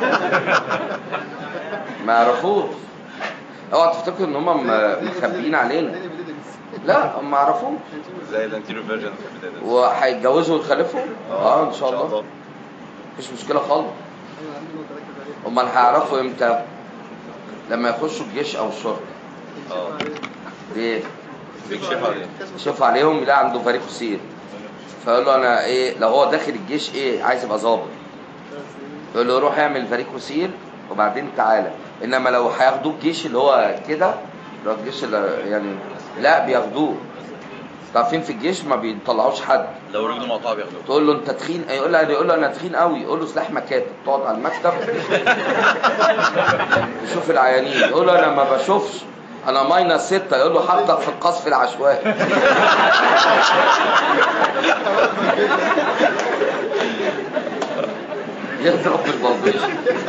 Speaker 1: ما يعرفوش اوعى تفتكروا ان هم مخبيين علينا لا هم ما يعرفوش
Speaker 4: زي الانتيريو فيرجن في البدايه
Speaker 1: وهيتجوزوا ويخلفوا اه ان شاء الله مفيش مشكله خالص امال هيعرفوا امتى لما يخشوا الجيش او الشرطه
Speaker 4: اه
Speaker 1: ليه
Speaker 4: بيكشفوا عليه
Speaker 1: يشوف عليهم يلاقي عنده فاريكوسيل فيقول له انا ايه لو هو داخل الجيش ايه عايز يبقى ظابط يقول له روح اعمل فاريكوسيل وبعدين تعالى انما لو هياخدوه الجيش اللي هو كده اللي هو الجيش اللي يعني لا بياخدوه عارفين في الجيش ما بيطلعوش حد
Speaker 4: لو رجله مقطوعه بياخدوه
Speaker 1: تقول له انت تخين يقول له يقول له انا تخين قوي يقول له سلاح مكاتب تقعد على المكتب يشوف العيانين يقول له انا ما بشوفش انا ماينس ستة يقول له حطك في القصف العشوائي يضرب بالبلطيش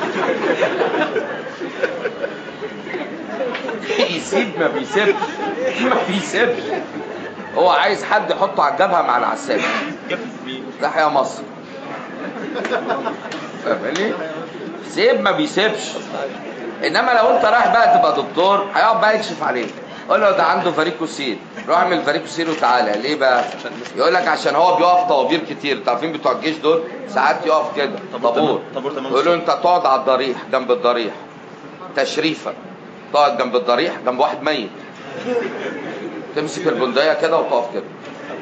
Speaker 1: يسيب ما بيسيبش ما بيسيبش هو عايز حد يحطه على الجبهه مع العساكر تحيا مصر فاهمني؟ سيب ما بيسيبش انما لو انت رايح بقى تبقى دكتور هيقعد بقى يكشف عليك قول له ده عنده فاريكوسيل روح اعمل فاريكوسيل وتعالى ليه بقى يقول لك عشان هو بيقف طوابير كتير انتوا عارفين بتوع الجيش دول ساعات يقف كده
Speaker 4: طابور
Speaker 1: طابور
Speaker 4: تمام- طابور تمام
Speaker 1: يقول له انت تقعد على الضريح جنب الضريح تشريفا تقعد جنب الضريح جنب واحد ميت تمسك البندقيه كده وتقف كده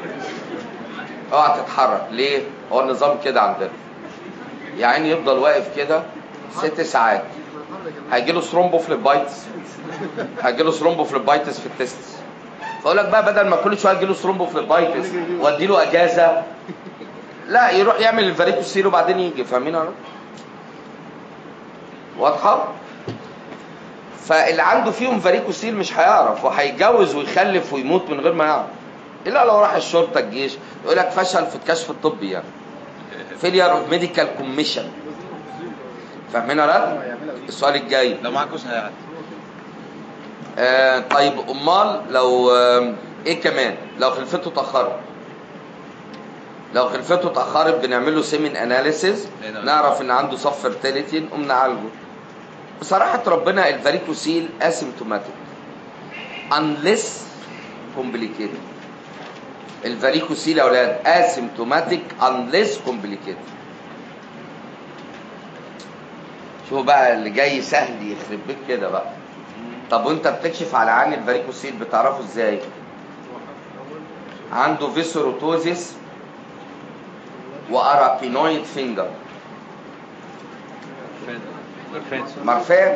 Speaker 1: اوعى تتحرك ليه هو النظام كده عندنا يعني يفضل واقف كده ست ساعات هيجي له ثرومبوفليبايتس هيجي له ثرومبوفليبايتس في التستس فاقول لك بقى بدل ما كل شويه يجي له ثرومبوفليبايتس وادي له اجازه لا يروح يعمل الفاريكوسيل وبعدين يجي فاهمين ولا لا؟ واضحه فاللي عنده فيهم فاريكوسيل مش هيعرف وهيتجوز ويخلف ويموت من غير ما يعرف الا لو راح الشرطه الجيش يقول لك فشل في الكشف الطبي يعني فيلير اوف ميديكال كوميشن فاهمين يا ولاد؟ السؤال الجاي
Speaker 4: لو معكوش هيعدي
Speaker 1: آه طيب امال لو آه ايه كمان لو خلفته اتاخرت لو خلفته اتاخرت بنعمل له سيمين اناليسيز
Speaker 4: نعم.
Speaker 1: نعرف ان عنده صف فيرتيليتي نقوم نعالجه بصراحه ربنا الفاريكوسيل اسيمتوماتيك unless complicated الفاريكوسيل يا اولاد اسيمتوماتيك unless complicated شوفوا بقى اللي جاي سهل يخرب بيك كده بقى طب وانت بتكشف على عين الفاريكوسيل بتعرفه ازاي عنده فيسروتوزيس واراكينويد فينجر مرفان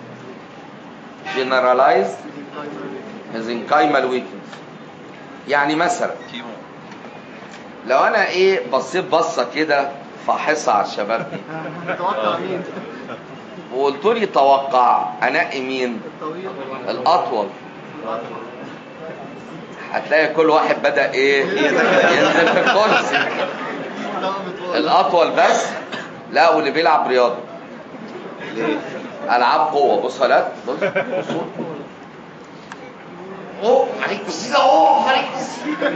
Speaker 1: جنرالايزد ميزنكايمال ويكنس يعني مثلا
Speaker 4: كيمو
Speaker 1: لو انا ايه بصيت بصه كده فاحصه على الشباب دي
Speaker 3: متوقع مين؟
Speaker 1: وقلت لي توقع انقي مين
Speaker 3: الطويل
Speaker 1: الاطول هتلاقي كل واحد بدا ايه ينزل في الكرسي
Speaker 3: طبعا متوقع
Speaker 1: الاطول بس لا واللي بيلعب رياضه العاب قوه بص يا ولاد بص بصوا اوه عليك بسيطه اوه عليك بسيطه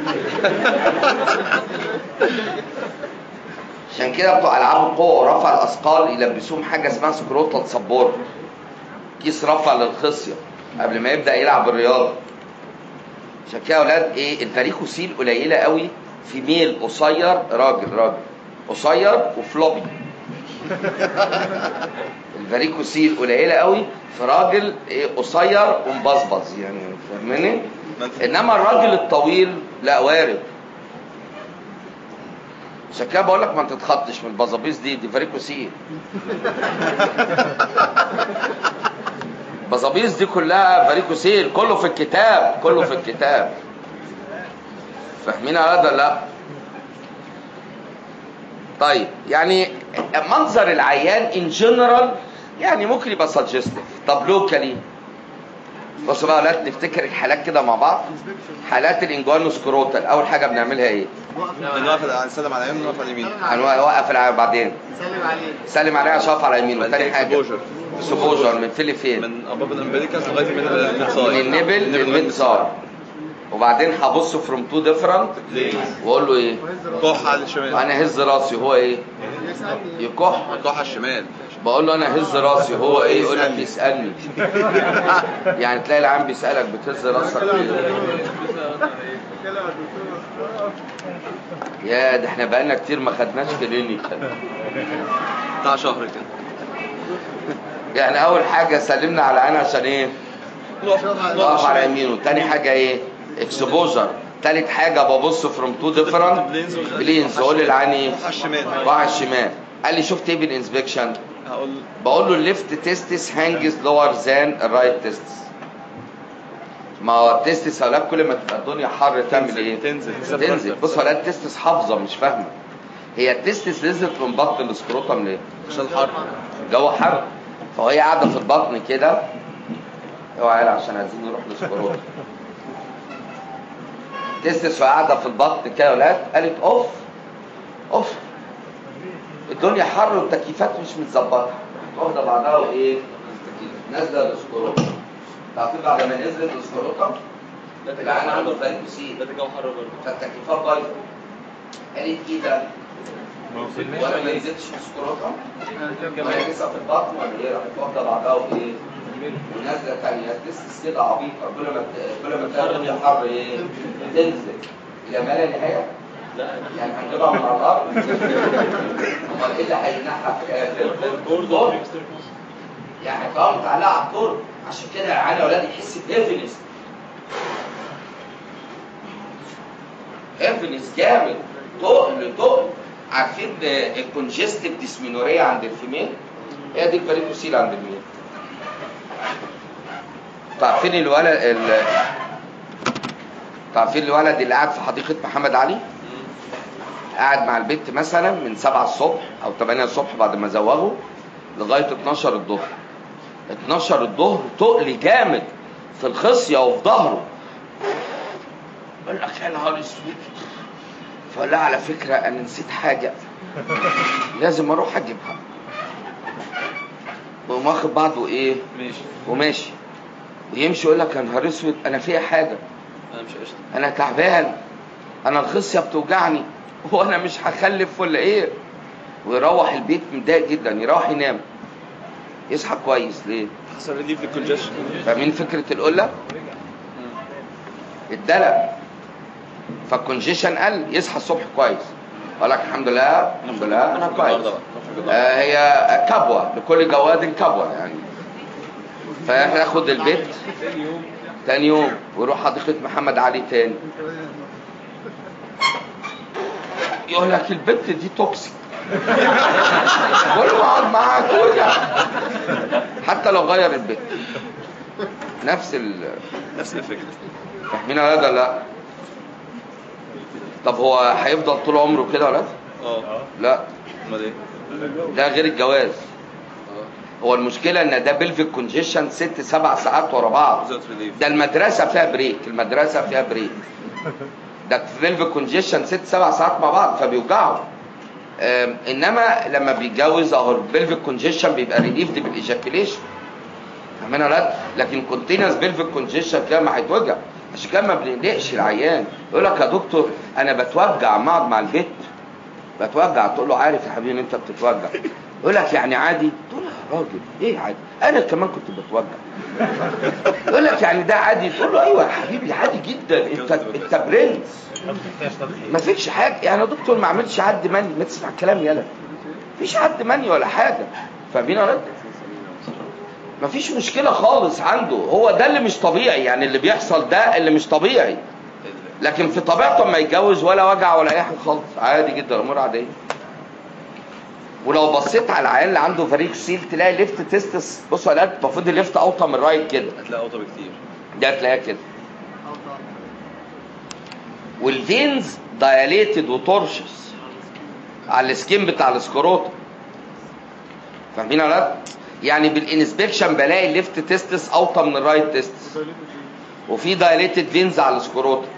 Speaker 1: عشان كده بتوع العاب القوه ورفع الاثقال يلبسوهم حاجه اسمها سكروتال سبورت كيس رفع للخصيه قبل ما يبدا يلعب الرياضه عشان كده يا اولاد ايه الفاريكوسيل قليله قوي في ميل قصير راجل راجل قصير وفلوبي الفاريكوسيل قليله قوي في راجل إيه قصير ومبصبص يعني فاهمني انما الراجل الطويل لا وارد عشان كده بقول لك ما تتخطش من البظابيس دي دي فاريكوسيل بظابيس دي كلها فاريكوسيل كله في الكتاب كله في الكتاب فاهمين هذا لا طيب يعني منظر العيان ان جنرال يعني ممكن يبقى سجستيف طب لوكالي بصوا بقى يا ولاد نفتكر الحالات كده مع بعض حالات الانجوانوسكروتال اول حاجه بنعملها ايه
Speaker 4: نوقف هنسلم على يمين ونوقف على اليمين
Speaker 1: هنوقف الع- بعدين
Speaker 3: سلم عليه
Speaker 1: سلم عليها شاف على يمينه
Speaker 4: بعد
Speaker 1: تاني
Speaker 4: كده
Speaker 1: حاجه
Speaker 4: exposure.
Speaker 1: سبوجر من فين لفين
Speaker 4: من اباب الامبليكاس لغايه من المنصار
Speaker 1: من النبل للمنصار وبعدين هبص فروم تو ديفرنت واقول له ايه
Speaker 4: كح على الشمال
Speaker 1: انا هز راسي هو ايه
Speaker 3: يسألني
Speaker 1: يكح
Speaker 4: كح على الشمال
Speaker 1: بقول له انا هز راسي هو ايه يقول لك يسالني يعني تلاقي العام بيسالك بتهز راسك ليه يا ده احنا بقالنا كتير ما خدناش كلينيكال
Speaker 4: بتاع شهر كده
Speaker 1: يعني اول حاجه سلمنا على عين عشان ايه
Speaker 4: نقف
Speaker 1: نقف على يمينه تاني حاجه ايه اكسبوجر تالت حاجه ببص فروم تو ديفرنت بلينز اقول للعين ايه
Speaker 4: على الشمال
Speaker 1: روح على الشمال قال لي شفت ايه بالانسبكشن
Speaker 4: هقول
Speaker 1: بقول له الليفت تيستس هانجز لور ذان الرايت تيستس ما هو التيستس يا ولاد كل ما تبقى الدنيا حر تعمل ايه؟
Speaker 4: تنزل
Speaker 1: تنزل بص يا ولاد التيستس حافظه مش فاهمه هي التيستس نزلت من بطن السكروتم ليه؟
Speaker 4: عشان الحر
Speaker 1: الجو حر فهي قاعده في البطن كده اوعى يلا عشان عايزين نروح للسكروتم تيستس قاعده في البطن كده يا ولاد قالت اوف اوف الدنيا حر والتكييفات مش متظبطه واخده بعضها وايه نازله الاسكروتم تعرفين بعد ما نزلت الاسكروتم العين عنده فاريكوسين
Speaker 2: ده الجو حر برضه
Speaker 1: فالتكييفات بايظه قالت ايه ده؟ وانا ما نزلتش الاسكروتم وهي لسه في البطن ولا ايه راحت واخده بعضها وايه ونازله تانية تستس كده عبيطه كل ما ت- كل ما تلاقي الدنيا حر ايه تنزل الى ما لا نهايه يعني هنجيبها من على الارض امال ايه اللي هينحى في الاخر؟ الدور يعني هتبقى متعلقه على الدور عشان كده العيال يا اولاد يحس بهيفنس هيفنس جامد تقل تقل عارفين الكونجستيف ديسمينوريا عند الفيميل هي دي الفاريكوسيل عند الميل عارفين الولد ال... عارفين الولد اللي قاعد في حديقة محمد علي قاعد مع البنت مثلا من 7 الصبح او 8 الصبح بعد ما زوغوا لغايه 12 الظهر 12 الظهر تقل جامد في الخصيه وفي ظهره يقول لك يا نهار اسود فقال لها على فكره انا نسيت حاجه لازم اروح اجيبها وقام واخد بعضه ايه
Speaker 2: ماشي
Speaker 1: وماشي ويمشي يقول لك يا نهار اسود انا فيها حاجه
Speaker 2: انا مش قشطه
Speaker 1: انا تعبان انا الخصيه بتوجعني هو انا مش هخلف ولا ايه ويروح البيت متضايق جدا يروح ينام يصحى كويس ليه
Speaker 2: حصل ريليف للكونجشن
Speaker 1: فاهمين فكره القله الدلع فالكونجيشن قل يصحى الصبح كويس يقول لك الحمد لله الحمد لله انا كويس آه هي كبوه لكل جواد كبوه يعني فياخد البيت تاني يوم ويروح حديقه محمد علي تاني يقول لك البنت دي توكسيك قول له اقعد معاك وارجع حتى لو غير البيت نفس ال
Speaker 2: نفس الفكره
Speaker 1: فاهمين ولا لا لا طب هو هيفضل طول عمره كده ولا لا؟
Speaker 2: اه
Speaker 1: لا
Speaker 2: امال ايه؟
Speaker 1: ده غير الجواز هو المشكله ان ده بلفيك كونجيشن ست سبع ساعات ورا بعض
Speaker 2: وزارة ريليف
Speaker 1: ده المدرسه فيها بريك المدرسه فيها بريك ده بلفيك كونجيشن ست سبع ساعات مع بعض فبيوجعوا آم، انما لما بيتجوز اهو البلفيك كونجيشن بيبقى ريليفد بالايجاكيليشن فاهمين ولا لا؟ لكن كونتينوس بلفيك كونجيشن كده ما هيتوجع عشان كده ما بنقلقش العيان يقول لك يا دكتور انا بتوجع ما اقعد مع البيت بتوجع تقول له عارف يا حبيبي ان انت بتتوجع يقول لك يعني عادي تقول له يا راجل ايه عادي انا كمان كنت بتوجع يقول لك يعني ده عادي تقول له ايوه يا حبيبي عادي جدا انت انت برنس ما فيش حاجه يعني يا دكتور ما عملتش عد مني ما تسمع الكلام يلا مفيش عد مني ولا حاجه فاهمين ولا لا؟ مفيش مشكله خالص عنده هو ده اللي مش طبيعي يعني اللي بيحصل ده اللي مش طبيعي لكن في طبيعته اما يتجوز ولا وجع ولا اي حاجه خالص عادي جدا امور عاديه ولو بصيت على العيان اللي عنده فريق سيل تلاقي ليفت تيستس بصوا يا ولاد المفروض الليفت اوطى من الرايت كده
Speaker 2: هتلاقي اوطى بكتير
Speaker 1: ده تلاقيها كده والفينز دايليتد وتورشس على السكين بتاع السكروتا فاهمين ولا لا؟ يعني بالانسبكشن بلاقي الليفت تيستس اوطى من الرايت تيستس وفي دايليتد فينز على السكروتا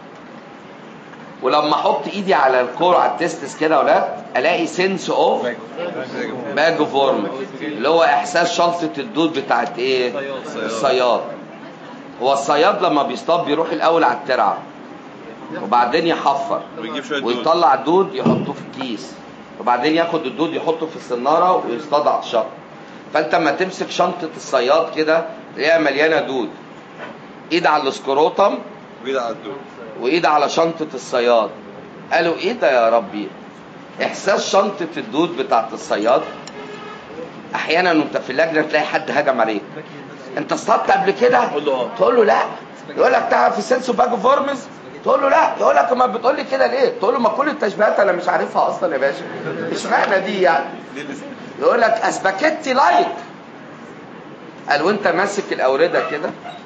Speaker 1: ولما احط ايدي على الكور على التستس كده يا ولاد الاقي سنس اوف باج فورم اللي هو احساس شلطه الدود بتاعت ايه الصياد هو الصياد لما بيصطاد بيروح الاول على الترعه وبعدين يحفر
Speaker 2: ويجيب شويه دول
Speaker 1: ويطلع الدود يحطه في الكيس وبعدين ياخد الدود يحطه في السناره ويصطاد على الشط فانت لما تمسك شنطه الصياد كده تلاقيها مليانه دود ايد على السكروتم
Speaker 2: ويد على الدول
Speaker 1: وايد على شنطه الصياد قالوا ايه ده يا ربي احساس شنطه الدود بتاعت الصياد احيانا وانت في اللجنه تلاقي حد هجم عليك انت اصطدت قبل كده
Speaker 2: قول له اه
Speaker 1: تقول له لا يقول لك تعرف السنسو باج فورمز تقول له لا يقول لك ما بتقول لي كده ليه تقول له ما كل التشبيهات انا مش عارفها اصلا يا باشا اشمعنى دي يعني
Speaker 2: ليه لسه
Speaker 1: يقول لك اسباكيتي لايك قال وانت ماسك الاورده كده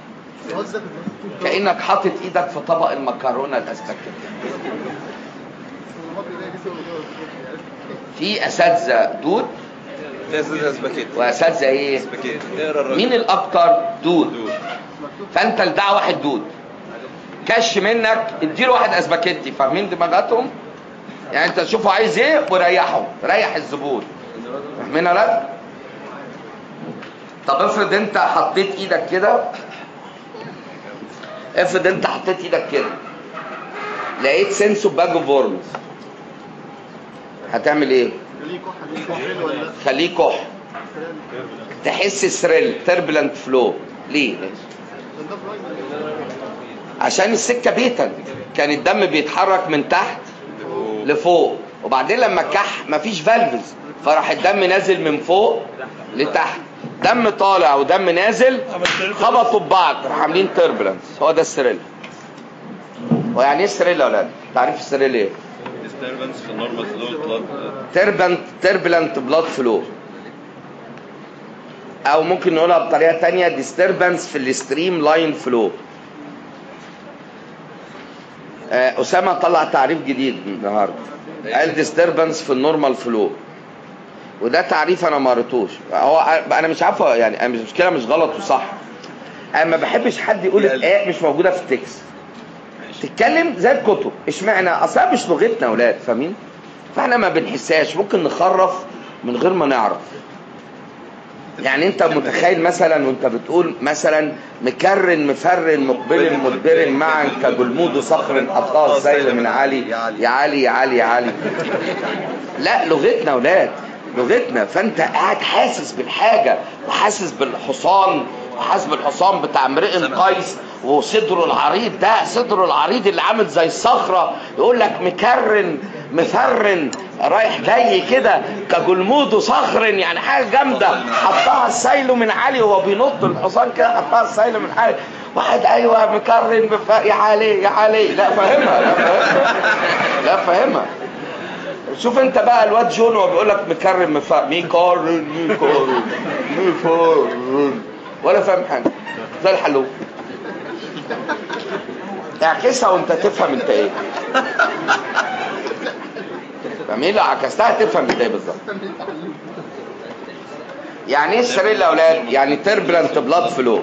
Speaker 1: كانك حاطط ايدك في طبق المكرونه الاسباجيتي في اساتذه دود
Speaker 2: ده زي سباكيت
Speaker 1: واساتذه ايه
Speaker 2: سباكيت اقرا الراجل
Speaker 1: مين الاكتر دود
Speaker 2: دول
Speaker 1: فانت لدع واحد دود كش منك اديله واحد اسباجيتي فاهمين دماغاتهم يعني انت تشوفه عايز ايه وريحه ريح الزبون فاهمين ولا لا طب افرض انت حطيت ايدك كده افرض انت حطيت ايدك كده لقيت سنسو باج فورمز هتعمل ايه
Speaker 3: ليه كحه ليه كحه حلو ولا لا؟
Speaker 1: خليه كح تحس سريل تربلنت فلو ليه
Speaker 3: ده فرايد
Speaker 1: عشان السكه بيتا كان الدم بيتحرك من تحت لفوق وبعدين لما كح مفيش فالفز فراح الدم نازل من فوق لتحت دم طالع ودم نازل خبطوا ببعض راح عاملين تربلنس هو ده السريل هو يعني ايه السريل يا ولاد؟ تعريف السريل ايه؟
Speaker 2: disturbance في النورمال فلو بلاد
Speaker 1: تربنت تربلنت بلاد فلو او ممكن نقولها بطريقه تانية ديستربنس في الستريم لاين فلو اسامه طلع تعريف جديد النهارده قال ديستربنس في النورمال فلو وده تعريف انا ما قريتوش هو انا مش عارفه يعني أنا مش مشكله مش غلط وصح انا ما بحبش حد يقول الايه مش موجوده في التكست تتكلم زي الكتب اشمعنى اصلا مش لغتنا يا اولاد فاهمين فاحنا ما بنحسهاش ممكن نخرف من غير ما نعرف يعني انت متخيل مثلا وانت بتقول مثلا مكرن مفرن مقبل مدبر معا كجلمود صخر حطاه السيل من عالي يا علي يا علي يا علي لا لغتنا يا اولاد لغتنا فانت قاعد حاسس بالحاجه وحاسس بالحصان وحاسس بالحصان بتاع امرئ قيس وصدره العريض ده صدره العريض اللي عامل زي الصخره يقول لك مكرن مفرن رايح جاي كده كجلمود صخر يعني حاجه جامده حطها السيل من عالي وهو بينط الحصان كده حطها السيل من عالي واحد ايوه مكرن مف... يا علي يا علي لا فاهمها لا فاهمها لا فاهمها شوف انت بقى الواد جون وهو بيقول لك مكرن مفرن ميكرن ميكرن مفرن ولا فاهم حاجه زي الحلوف اعكسها وانت تفهم انت ايه فاهمين لو عكستها تفهم انت ايه بالظبط يعني ايه السرير يا اولاد يعني تربلنت بلاد فلو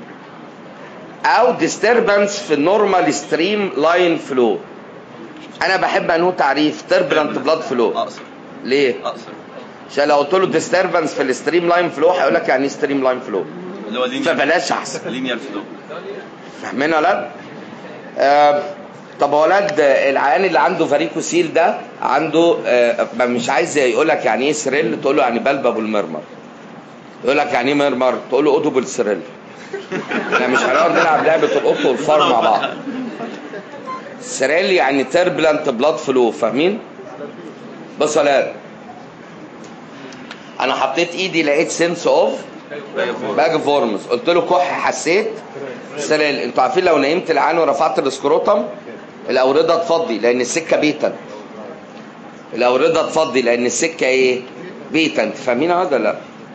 Speaker 1: او ديستربنس في النورمال ستريم لاين فلو انا بحب انه تعريف تربلنت بلاد فلو
Speaker 4: اقصر
Speaker 1: ليه
Speaker 4: اقصر
Speaker 1: عشان لو قلت له ديستربنس في الستريم لاين فلو هيقول لك يعني ايه ستريم لاين فلو
Speaker 4: اللي هو لينير
Speaker 1: فبلاش احسن
Speaker 4: لينير فلو
Speaker 1: فاهمين ولا لا؟ آه طب يا ولاد آه، العيان اللي عنده فاريكوسيل ده عنده آه ما مش عايز يقول لك يعني ايه سريل تقول له يعني بلبب المرمر يقول لك يعني ايه مرمر تقول له ادب السريل احنا مش هنقعد نلعب لعبه القط والفار مع بعض سريل يعني تربلنت بلاد فلو فاهمين بص يا ولاد انا حطيت ايدي لقيت سنس اوف باج فورمز قلت له كح حسيت سلال انتوا عارفين لو نيمت العين ورفعت الاسكروتم الاورده تفضي لان السكه بيتا الاورده تفضي لان السكه ايه بيتا انت فاهمين هذا لا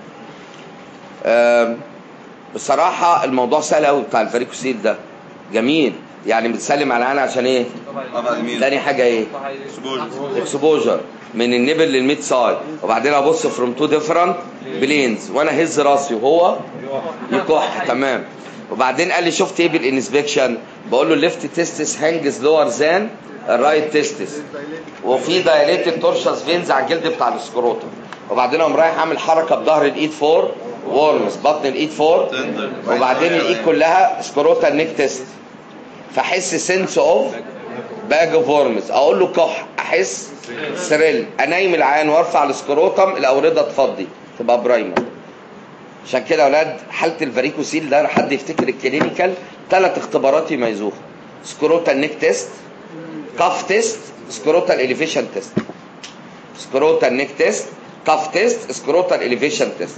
Speaker 1: آم، بصراحه الموضوع سهل قوي بتاع الفاريكوسيل ده جميل يعني بتسلم على العين عشان ايه
Speaker 4: طبعا يمين
Speaker 1: تاني حاجه ايه اكسبوجر من النبل للميد سايد وبعدين ابص فروم تو ديفرنت بلينز وانا هز راسي وهو يكح تمام وبعدين قال لي شفت ايه بالانسبكشن بقول له الليفت تيستس هانجز لور ذان الرايت تيستس وفي دايليتد تورشس فينز على الجلد بتاع السكروتم وبعدين قام رايح عامل حركه بظهر الايد فور وورمز بطن الايد فور وبعدين الايد كلها سكروتا نيك تيست فاحس سنس اوف باج اوف ورمز اقول له كح احس سريل انيم العيان وارفع السكروتم الاورده تفضي تبقى برايمر عشان كده يا اولاد حاله الفاريكوسيل ده حد يفتكر الكلينيكال ثلاث اختبارات يميزوها سكروتال نيك تيست كاف تيست سكروتال اليفيشن تيست سكروتال نيك تيست كاف تيست سكروتال اليفيشن تيست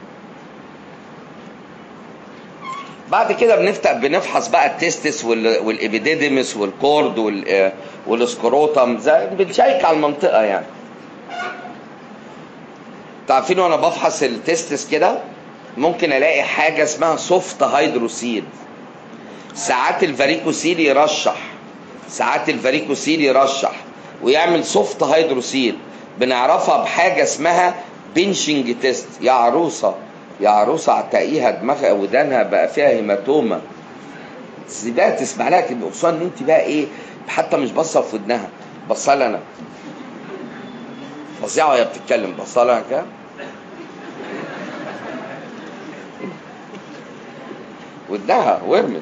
Speaker 1: بعد كده بنفتح بنفحص بقى التستس وال- والابيديديمس والكورد وال- آه، والسكروتم زي بنشيك على المنطقه يعني تعرفين وانا بفحص التستس كده ممكن الاقي حاجه اسمها سوفت هيدروسيل ساعات الفاريكوسيل يرشح ساعات الفاريكوسيل يرشح ويعمل سوفت هيدروسيل بنعرفها بحاجه اسمها بنشنج تيست يا عروسه يا عروسه اعتقيها دماغها ودانها بقى فيها هيماتوما بس بقى تسمع لها كده خصوصا ان انت بقى ايه حتى مش باصه في ودنها باصه لها انا فظيعه وهي بتتكلم باصه لها كده ودنها ورمت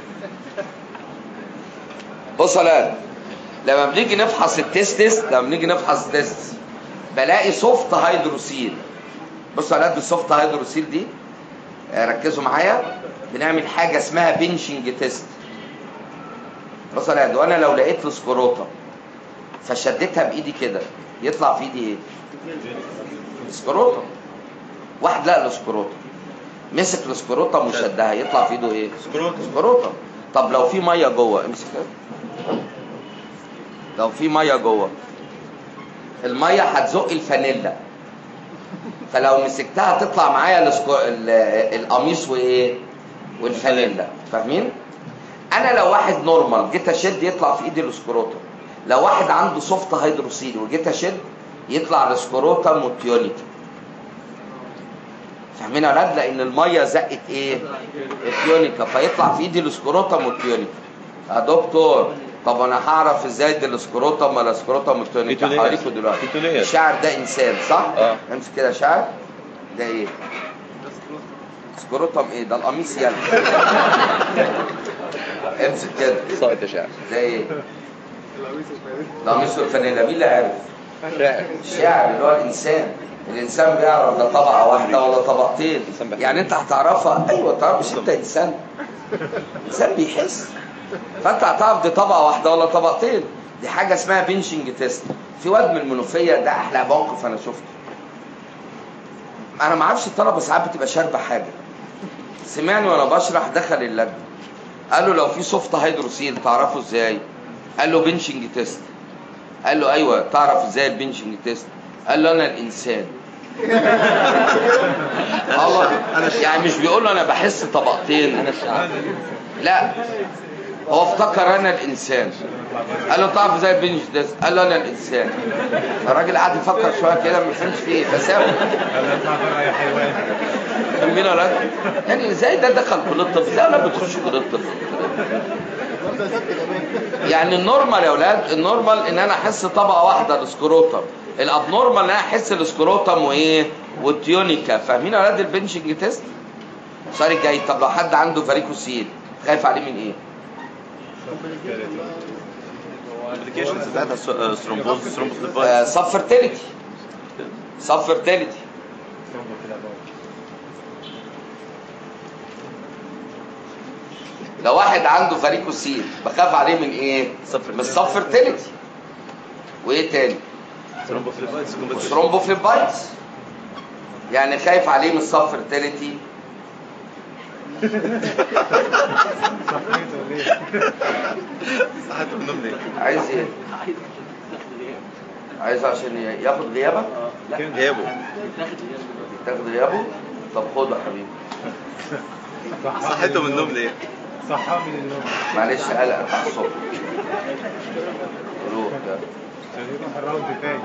Speaker 1: بص يا ولاد لما بنيجي نفحص التستس لما بنيجي نفحص التستس بلاقي سوفت هيدروسيل بص يا ولاد السوفت هيدروسيل دي آه، ركزوا معايا بنعمل حاجه اسمها بنشنج تيست بص يا ولاد وانا لو لقيت السكروتا فشدتها بايدي كده يطلع في ايدي ايه؟ سكروتا واحد لقى السكروتا مسك السكروتا وشدها يطلع في ايده ايه؟
Speaker 4: سكروتا.
Speaker 1: سكروتا طب لو في ميه جوه امسك كده. لو في ميه جوه الميه هتزق الفانيلا فلو مسكتها تطلع معايا السكو... ال- القميص وايه والفانيلا فاهمين انا لو واحد نورمال جيت اشد يطلع في ايدي السكروتم لو واحد عنده سوفت هيدروسيل وجيت اشد يطلع السكروتم والتيونيتي فاهمين يا ولاد لان الميه زقت ايه التيونيكا فيطلع في ايدي السكروتم والتيونيكا يا دكتور طب انا هعرف ازاي دي السكروتم ولا السكروتم والتيونيكا
Speaker 2: بتولية.
Speaker 1: هوريكم دلوقتي
Speaker 2: بتولية.
Speaker 1: الشاعر ده انسان صح
Speaker 2: اه.
Speaker 1: امسك كده شاعر ده ايه سكروتم ايه ده القميص يلا امسك كده
Speaker 2: ساقط يا شاعر
Speaker 1: ده ايه ده قميص الفانيلا مين اللي عارف
Speaker 2: شاعر
Speaker 1: الشاعر اللي هو الانسان الانسان بيعرف ده طبقه واحده ولا طبقتين
Speaker 2: الإنسان بيحس.
Speaker 1: يعني انت هتعرفها ايوه تعرف مش انت انسان انسان بيحس فانت هتعرف دي طبقه واحده ولا طبقتين دي حاجه اسمها بنشنج تيست في واد من المنوفيه ده احلى موقف انا شفته انا ما اعرفش الطلبه ساعات بتبقى شاربه حاجه سمعني وانا بشرح دخل اللجنه قال له لو في سوفت هيدروسيل تعرفه ازاي قال له بنشنج تيست قال له ايوه تعرف ازاي البنشنج تيست قال له انا الانسان الله يعني مش بيقول له انا بحس طبقتين
Speaker 2: انا الشعر
Speaker 1: لا هو افتكر انا الانسان قال له تعرف ازاي البنش ده قال له انا الانسان الراجل قعد يفكر شويه كده ما فهمش فيه ايه فسابه فاهمين ولا لا؟ يعني ازاي ده دخل كليه الطب ازاي ولا بتخش كليه الطب يعني النورمال يا اولاد النورمال ان انا احس طبقه واحده السكروتم الابنورمال ان انا احس السكروتم وايه والتيونيكا فاهمين يا اولاد البنشنج تيست السؤال الجاي طب لو حد عنده فاريكوسيل خايف عليه من ايه
Speaker 2: الابلكيشنز بتاعتها ثرومبوز ثرومبوز
Speaker 1: آه سب فيرتيليتي سب فيرتيليتي لو واحد عنده فاريكوسيل بخاف عليه من ايه من السب فيرتيليتي وايه تاني ثرومبوفليبايتس يعني خايف عليه من السب فيرتيليتي
Speaker 2: صحيت من النوم ليه؟
Speaker 1: عايز ايه عايز عشان ياخد غيابك
Speaker 2: غيابه
Speaker 1: تاخد غيابه طب خده يا حبيبي
Speaker 2: صحيته من النوم ليه؟
Speaker 3: صحى من النوم
Speaker 1: معلش قلق بتاع الصبح روح يلا.
Speaker 3: عشان يروح الراوند تاني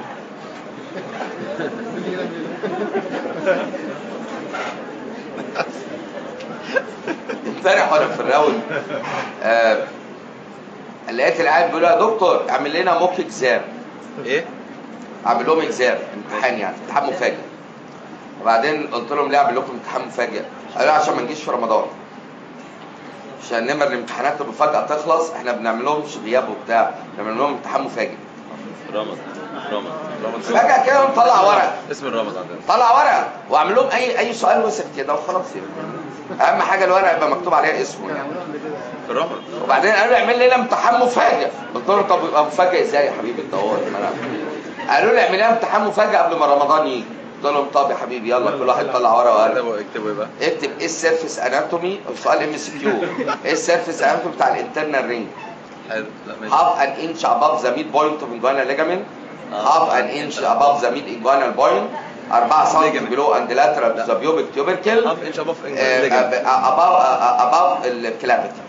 Speaker 1: امبارح وانا في الراوند آه لقيت العيال بيقولوا يا دكتور اعمل لنا موك اكزام
Speaker 2: ايه؟
Speaker 1: اعمل لهم اكزام امتحان يعني امتحان مفاجئ وبعدين قلت لهم ليه اعمل لكم امتحان مفاجئ قالوا عشان ما نجيش في رمضان عشان نمر الامتحانات المفاجئه تخلص احنا بنعمل لهمش غياب وبتاع بنعمل لهم امتحان مفاجئ
Speaker 2: رمض رمض رمض
Speaker 1: فجاه كده نطلع ورق
Speaker 2: اسم الرمض عندنا
Speaker 1: طلع ورقه واعمل لهم اي اي سؤال وسط كده وخلاص يعني اهم حاجه الورقه يبقى مكتوب عليها اسمه يعني
Speaker 2: في الرمض
Speaker 1: وبعدين قالوا لي اعمل لنا امتحان مفاجئ قلت لهم طب يبقى مفاجئ ازاي يا حبيبي انت هو ما أنا- قالوا لي اعمل لنا امتحان مفاجئ قبل ما رمضان يجي قلت لهم طب يا حبيبي يلا كل واحد طلع ورقه وقلم
Speaker 2: اكتبوا اكتبوا ايه بقى؟
Speaker 1: اكتب ايه السيرفيس اناتومي سؤال ام سي كيو ايه السيرفيس اناتومي بتاع الانترنال رينج
Speaker 2: حلو لا ماشي
Speaker 1: half an inch above the midpoint of inguinal ligament half an inch above the mid inguinal point 4 سم
Speaker 2: Ligament.
Speaker 1: below and lateral to the pubic tubercle
Speaker 2: half inch above
Speaker 1: uh,
Speaker 2: ligament.
Speaker 1: uh, above uh, above الكلافيتر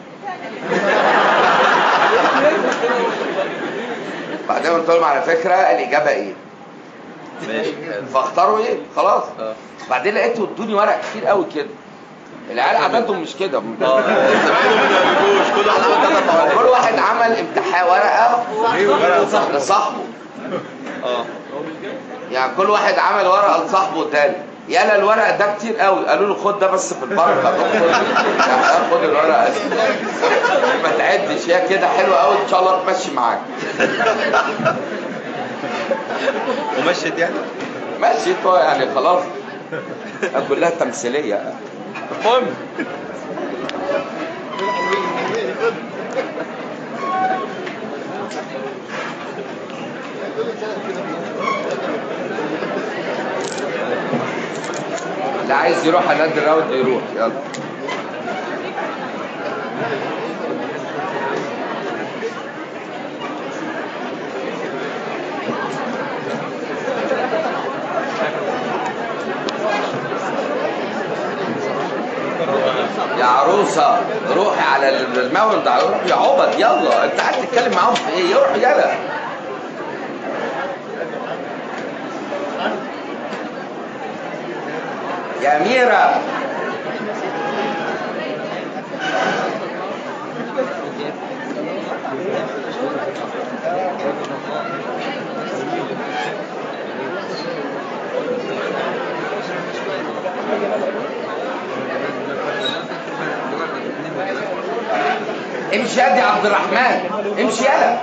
Speaker 1: بعدين قلت لهم على فكره الاجابه ايه
Speaker 2: ماشي حلو
Speaker 1: فاختاروا ايه خلاص
Speaker 2: اه
Speaker 1: بعدين لقيته ادوني ورق كتير قوي كده العيال عاداتهم مش كده
Speaker 2: اه زمايله ما بيجوش كل واحد عمل ثلاث ورق
Speaker 1: كل واحد عمل امتحان ورقه
Speaker 2: ورقة لصاحبه.
Speaker 1: لصاحبه
Speaker 2: اه
Speaker 1: يعني كل واحد عمل ورقه لصاحبه تاني يلا الورق ده كتير قوي قالوا له خد ده بس في البركه طب خد يعني خد الورقه دي. ما تعدش هي كده حلوه قوي ان شاء الله تمشي معاك
Speaker 2: ومشيت يعني
Speaker 1: ماشي تو يعني خلاص كلها تمثيليه المهم اللي عايز يروح على قد الراوند يروح يلا يا عروسة روحي على الماونت على روحي يا عبد يلا انت قاعد تتكلم معاهم في ايه روح يلا يا أميرة امشي يا دي عبد الرحمن امشي يلا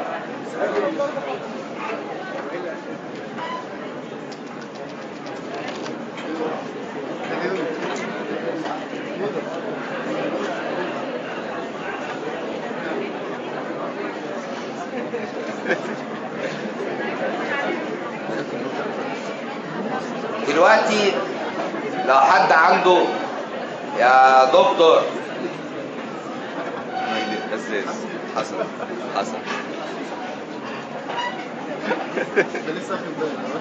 Speaker 1: دلوقتي لو حد عنده يا دكتور
Speaker 4: مجدي أزاز حسن حسن
Speaker 3: ده لسه واخد بالي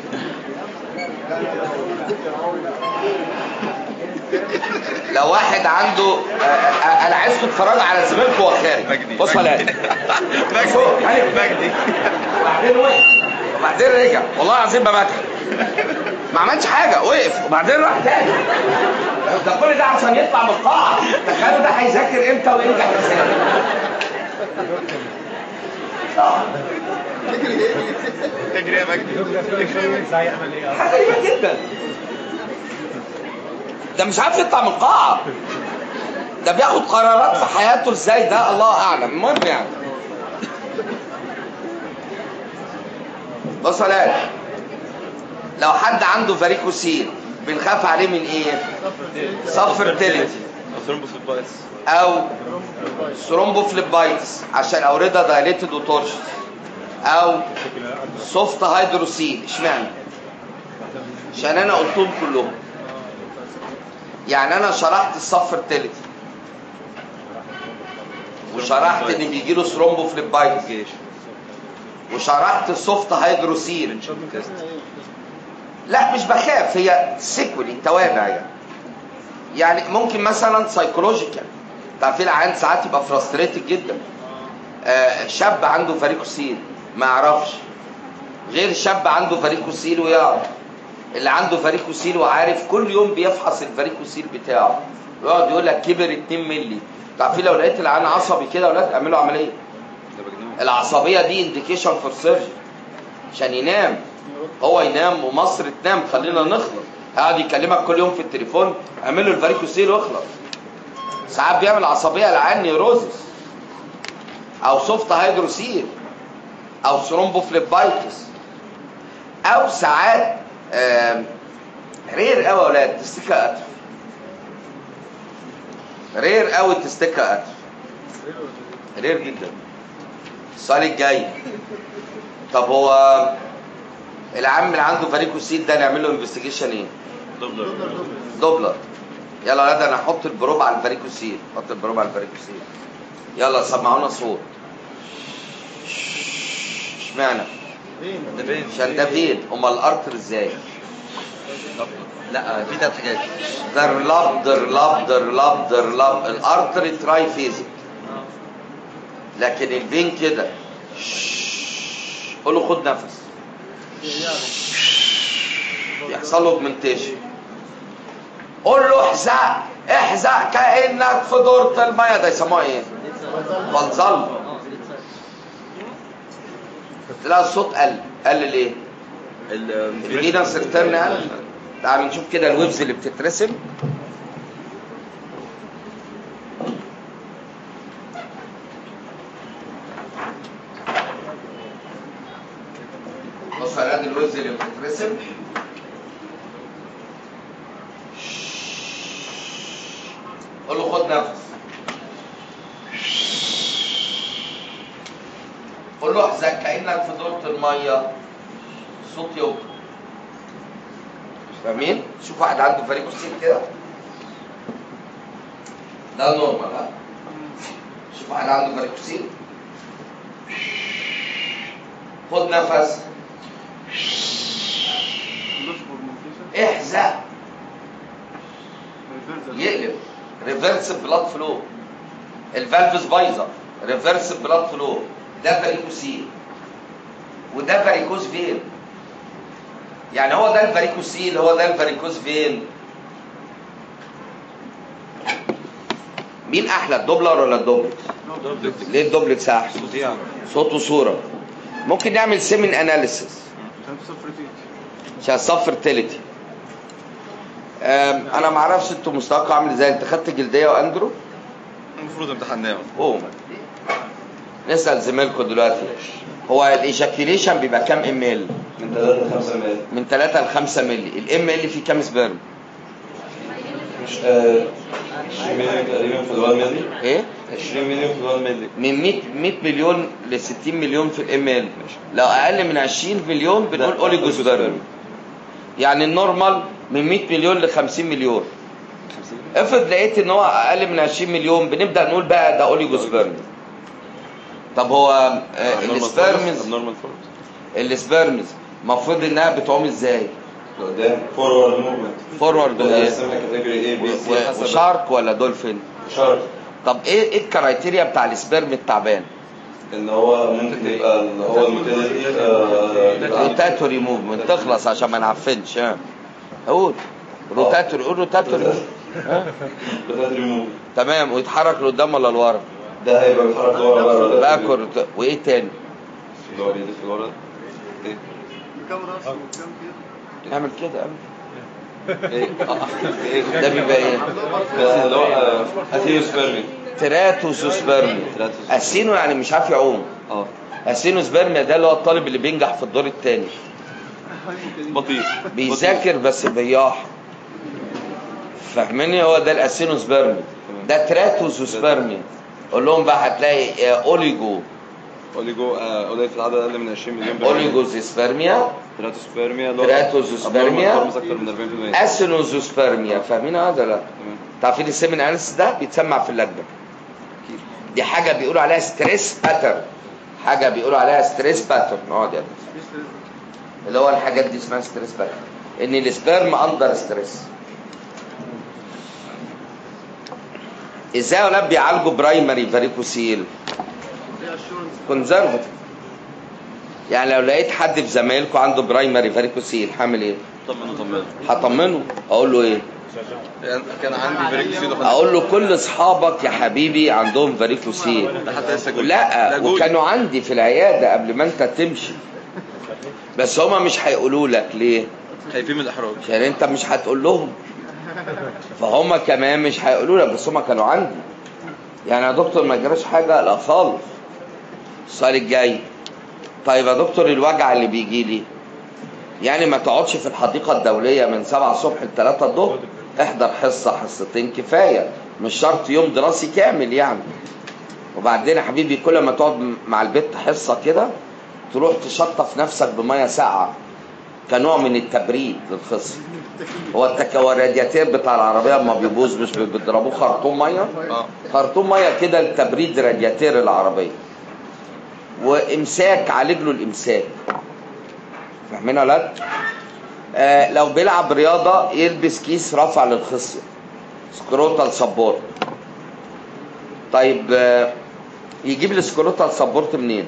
Speaker 1: لو واحد عنده آه، آه، انا عايزكم تتفرجوا على زميلكم وهو خارج
Speaker 4: مجدي
Speaker 1: بص ولا
Speaker 4: مجدي مجدي
Speaker 1: وبعدين وقف وبعدين رجع والله العظيم بمدح ما عملش حاجه وقف وبعدين راح تاني ده كل ده عشان يطلع من القاعه تخيلوا ده هيذاكر امتى وينجح ازاي آه،
Speaker 4: تجري يا مجدي
Speaker 1: حاجه غريبه جدا ده مش عارف يطلع من القاعه ده بياخد قرارات في حياته ازاي ده الله اعلم المهم يعني بص يا ولاد لو حد عنده فاريكوسيل بنخاف عليه من ايه؟ سفرتيليتي
Speaker 4: ثرومبوس البايس
Speaker 1: او ثرومبوفليبايتس عشان اوردها دايليتد وتورشز او سوفت هيدروسيل اشمعنى؟ عشان انا قلتهم كلهم يعني انا شرحت السفرتيليتي وشرحت ان بيجي له ثرومبوفليبايتس
Speaker 4: جيش
Speaker 1: وشرحت السوفت هيدروسيل
Speaker 4: بنشوف تيست
Speaker 1: لا مش بخاف هي سيكولي توابع يعني يعني ممكن مثلا سايكولوجيكال تعرفين العيان ساعات يبقى فرستريتد جدا آه شاب عنده فاريكوسيل ما يعرفش غير شاب عنده فاريكوسيل ويعرف اللي عنده فاريكوسيل وعارف كل يوم بيفحص الفاريكوسيل بتاعه ويقعد يقول لك كبر 2 مللي تعرفين لو لقيت العيان عصبي كده يا اولاد اعملوا عمليه
Speaker 4: ده مجنون
Speaker 1: العصبيه دي انديكيشن فور سيرجري عشان ينام هو ينام ومصر تنام خلينا نخلص قاعد يكلمك كل يوم في التليفون اعمل له الفاريكوسيل واخلص ساعات بيعمل عصبيه العيان نيروزس او سوفت هيدروسيل او ثرومبوفليبايتس او ساعات آم، رير قوي يا اولاد تستيكا قتل رير قوي تستيكا قتل رير جدا السؤال الجاي طب هو العم اللي عنده فاريكوسيل ده نعمل له انفستيجيشن ايه؟
Speaker 4: دبلر
Speaker 1: دوبلر يلا يا ولاد انا هحط البروب على الفاريكوسيل حط البروب على الفاريكوسيل يلا سمعونا صوت اشمعنى؟
Speaker 4: ده فين
Speaker 1: عشان ده فين امال الارتر ازاي؟
Speaker 4: لا في ثلاث حاجات
Speaker 1: در لاب در لاب در لاب در لاب الارتر تراي فيزيك لكن الفين كده قول له خد نفس يحصل له اوجمنتيشن قول له احزق احزق كانك في دورة الميه ده يسموها ايه؟ بلزل تلاقي الصوت قل قل ليه؟ الفينا سيرترن قل تعال نشوف كده الويبز اللي بتترسم بص على قد الويبز اللي بتترسم قول له خد نفس قول له احزق كانك في دورة الميه صوت يوم فاهمين؟ شوف واحد عنده فاريكوسيل كده ده نورمال ها شوف واحد عنده فاريكوسيل خد نفس احزق يقلب ريفرس بلاد فلو الفالفز بايظه ريفرس بلاد فلو ده فاريكوسيل وده فاريكوز فين يعني هو ده الفاريكوسيل هو ده الفاريكوز فين مين احلى الدوبلر ولا الدوبلكس ليه الدوبلكس احسن
Speaker 4: فظيع
Speaker 1: صوت وصوره ممكن نعمل سيمن اناليسيس عشان صف فيرتيليتي انا ما اعرفش انتوا مستواكم عامل ازاي انت خدت جلديه واندرو
Speaker 4: المفروض امتحناهم
Speaker 1: اوه نسال زميلكم دلوقتي هو الايجاكيوليشن بيبقى كام ام ال
Speaker 4: من 3 ل 5 مال
Speaker 1: من 3 ل 5 مللي الام ال فيه كام سبرم
Speaker 4: مش 20 مليون تقريبا في الوان ملي
Speaker 1: ايه
Speaker 4: 20 مليون في الوان ملي
Speaker 1: من 100 100 مليون ل 60 مليون في الام ال لو اقل من 20 مليون بنقول
Speaker 4: لا،
Speaker 1: اوليجوسبيرم يعني النورمال من 100 مليون ل 50 مليون افرض لقيت ان هو اقل من 20 مليون بنبدا نقول بقى ده اوليجوسبيرم طب هو آه، السبيرمز
Speaker 4: نورمال فورم
Speaker 1: السبيرمز المفروض انها بتعوم ازاي
Speaker 4: لقدام فورورد موفمنت
Speaker 1: فورورد وايه
Speaker 4: قسمنا كاتيجوري اي بي سي
Speaker 1: و-
Speaker 4: حسب
Speaker 1: وشارك ولا دولفين
Speaker 4: شارك
Speaker 1: طب ايه ايه الكرايتيريا بتاع السبيرم التعبان
Speaker 4: ان هو ممكن يبقى اللي هو الموتيليتي آه،
Speaker 1: روتاتوري موفمنت تخلص عشان ما نعفنش ها قول روتاتوري قول روتاتوري ها
Speaker 4: روتاتوري موف
Speaker 1: تمام ويتحرك لقدام ولا لورا
Speaker 4: ده هيبقى بيتحرك لورا بقى روتاتوري.
Speaker 1: باكورد وايه تاني
Speaker 4: اللي هو بيلف لورا ايه
Speaker 3: كام راس وكام كده
Speaker 1: اعمل كده اعمل
Speaker 4: ايه آه، ايه
Speaker 1: ده بيبقى ايه
Speaker 4: ده اللي هو اثيوسبيرمي
Speaker 1: تراتوسوسبرمي
Speaker 4: تراتوس.
Speaker 1: اسينو يعني مش عارف يعوم
Speaker 4: اه
Speaker 1: اسينوسبرميا ده اللي هو الطالب اللي بينجح في الدور الثاني
Speaker 4: بطيء
Speaker 1: بيذاكر بس بياح فاهمني هو ده الاسينوسبرمي ده تراتوسوسبرميا قول لهم بقى هتلاقي آه، اوليجو
Speaker 4: اوليجو آه، قليل في العدد اقل من 20 مليون
Speaker 1: اوليجوزيسبرميا
Speaker 4: تراتوسبيرميا اللي هو
Speaker 1: تراتوسبيرميا.
Speaker 4: abnormal forms اكتر من 40%
Speaker 1: اسينوزوسبرميا فاهمين هذا لا
Speaker 4: تمام
Speaker 1: تعرفين السيمن اناليسيس ده بيتسمع في اللجنه دي حاجه بيقولوا عليها ستريس باترن حاجه بيقولوا عليها ستريس باترن اقعد يا ابني اللي هو الحاجات دي اسمها ستريس باترن ان السبرم اندر ستريس ازاي يا ولاد بيعالجوا برايمري فاريكوسيل
Speaker 3: دي اشورنس
Speaker 1: كونزرفتيف يعني لو لقيت حد في زمايلكم عنده برايمري فاريكوسيل هعمل ايه
Speaker 4: طمنه طمنه
Speaker 1: هطمنه اقول له ايه
Speaker 4: يعني كان عندي فريق سيدو
Speaker 1: اقول له كل اصحابك يا حبيبي عندهم فاريكوسيل
Speaker 4: ده حتى لسه جول
Speaker 1: لا
Speaker 4: ده جول.
Speaker 1: وكانوا عندي في العياده قبل ما انت تمشي بس هما مش هيقولوا لك ليه
Speaker 4: خايفين من الاحراج
Speaker 1: عشان انت مش هتقول لهم فهم كمان مش هيقولوا لك بس هما كانوا عندي يعني يا دكتور ما جراش حاجه لا خالص السؤال الجاي طيب يا دكتور الوجع اللي بيجي لي يعني ما تقعدش في الحديقه الدوليه من 7 الصبح ل 3 الظهر احضر حصه حصتين كفايه مش شرط يوم دراسي كامل يعني وبعدين يا حبيبي كل ما تقعد مع البيت حصه كده تروح تشطف نفسك بميه ساقعه كنوع من التبريد للخصم هو التك... هو الرادياتير بتاع العربيه لما بيبوظ مش بيضربوه خرطوم ميه
Speaker 4: اه
Speaker 1: خرطوم ميه كده لتبريد رادياتير العربيه وامساك عالج له الامساك فاهمين ولا لا؟ آه لو بيلعب رياضه يلبس كيس رفع للخصيه سكروتال سبورت طيب آه يجيب السكروتال سبورت منين؟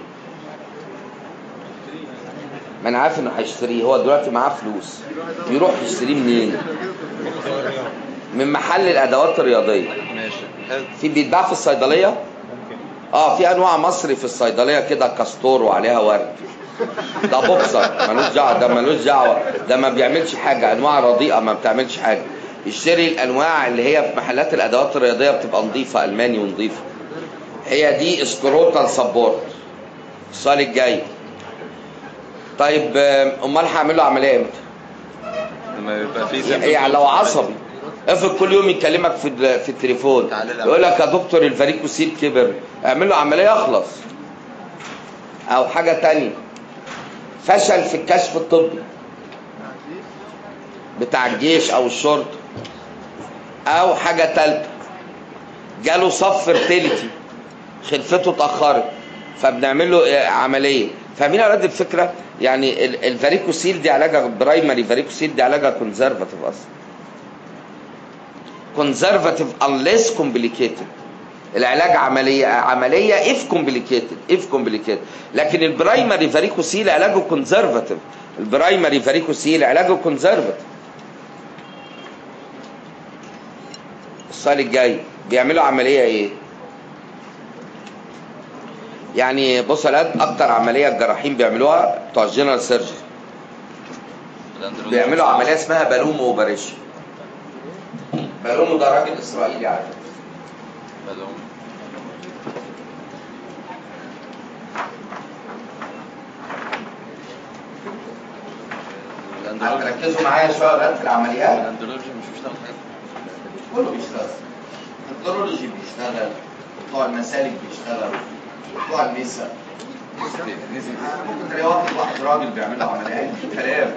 Speaker 1: ما انا عارف انه هيشتريه هو دلوقتي معاه فلوس يروح يشتريه منين؟ من محل الادوات الرياضيه
Speaker 4: ماشي حلو
Speaker 1: في بيتباع في الصيدليه اه في انواع مصري في الصيدليه كده كاستور وعليها ورد ده بوكسر ملوش دعوه ده ملوش دعوه ده ما بيعملش حاجه انواع رديئه ما بتعملش حاجه يشتري الانواع اللي هي في محلات الادوات الرياضيه بتبقى نظيفه الماني ونظيفه هي دي سكروتال سبورت السؤال الجاي طيب آه، امال هعمل له عمليه امتى؟
Speaker 4: لما يبقى في
Speaker 1: يعني لو عصبي افرض كل يوم يكلمك في ال- في التليفون
Speaker 4: تعالى الأول.
Speaker 1: يقول لك يا دكتور الفاريكوسيل كبر اعمل له عمليه يخلص او حاجه تانية فشل في الكشف الطبي بتاع الجيش او الشرطه او حاجه تالتة جاله صف فيرتيليتي خلفته اتاخرت فبنعمل له آه، عمليه فاهمين يا اولاد الفكره يعني ال- الفاريكوسيل دي علاجها برايمري فاريكوسيل دي علاجها كونزرفاتيف اصلا كونزرفاتيف unless complicated العلاج عمليه عمليه if complicated if complicated لكن البرايمري فاريكوسيل علاجه كونزرفاتيف البرايمري فاريكوسيل علاجه كونزرفاتيف السؤال الجاي بيعملوا عمليه ايه يعني بص يا ولاد اكتر عمليه الجراحين بيعملوها بتوع الجنرال سيرجري بيعملوا عمليه اسمها بالوم اوبريشن بالوم ده راجل اسرائيلي على فكره هتركزوا معايا شويه يا ولاد في العمليات
Speaker 2: الاندرولوجي مش بيشتغل حاجات
Speaker 1: كله بيشتغل الدرولوجي بيشتغل بتوع المسالك بيشتغلوا بتوع النساء ممكن تلاقي واحد واحد راجل بيعمل له عمليات كلام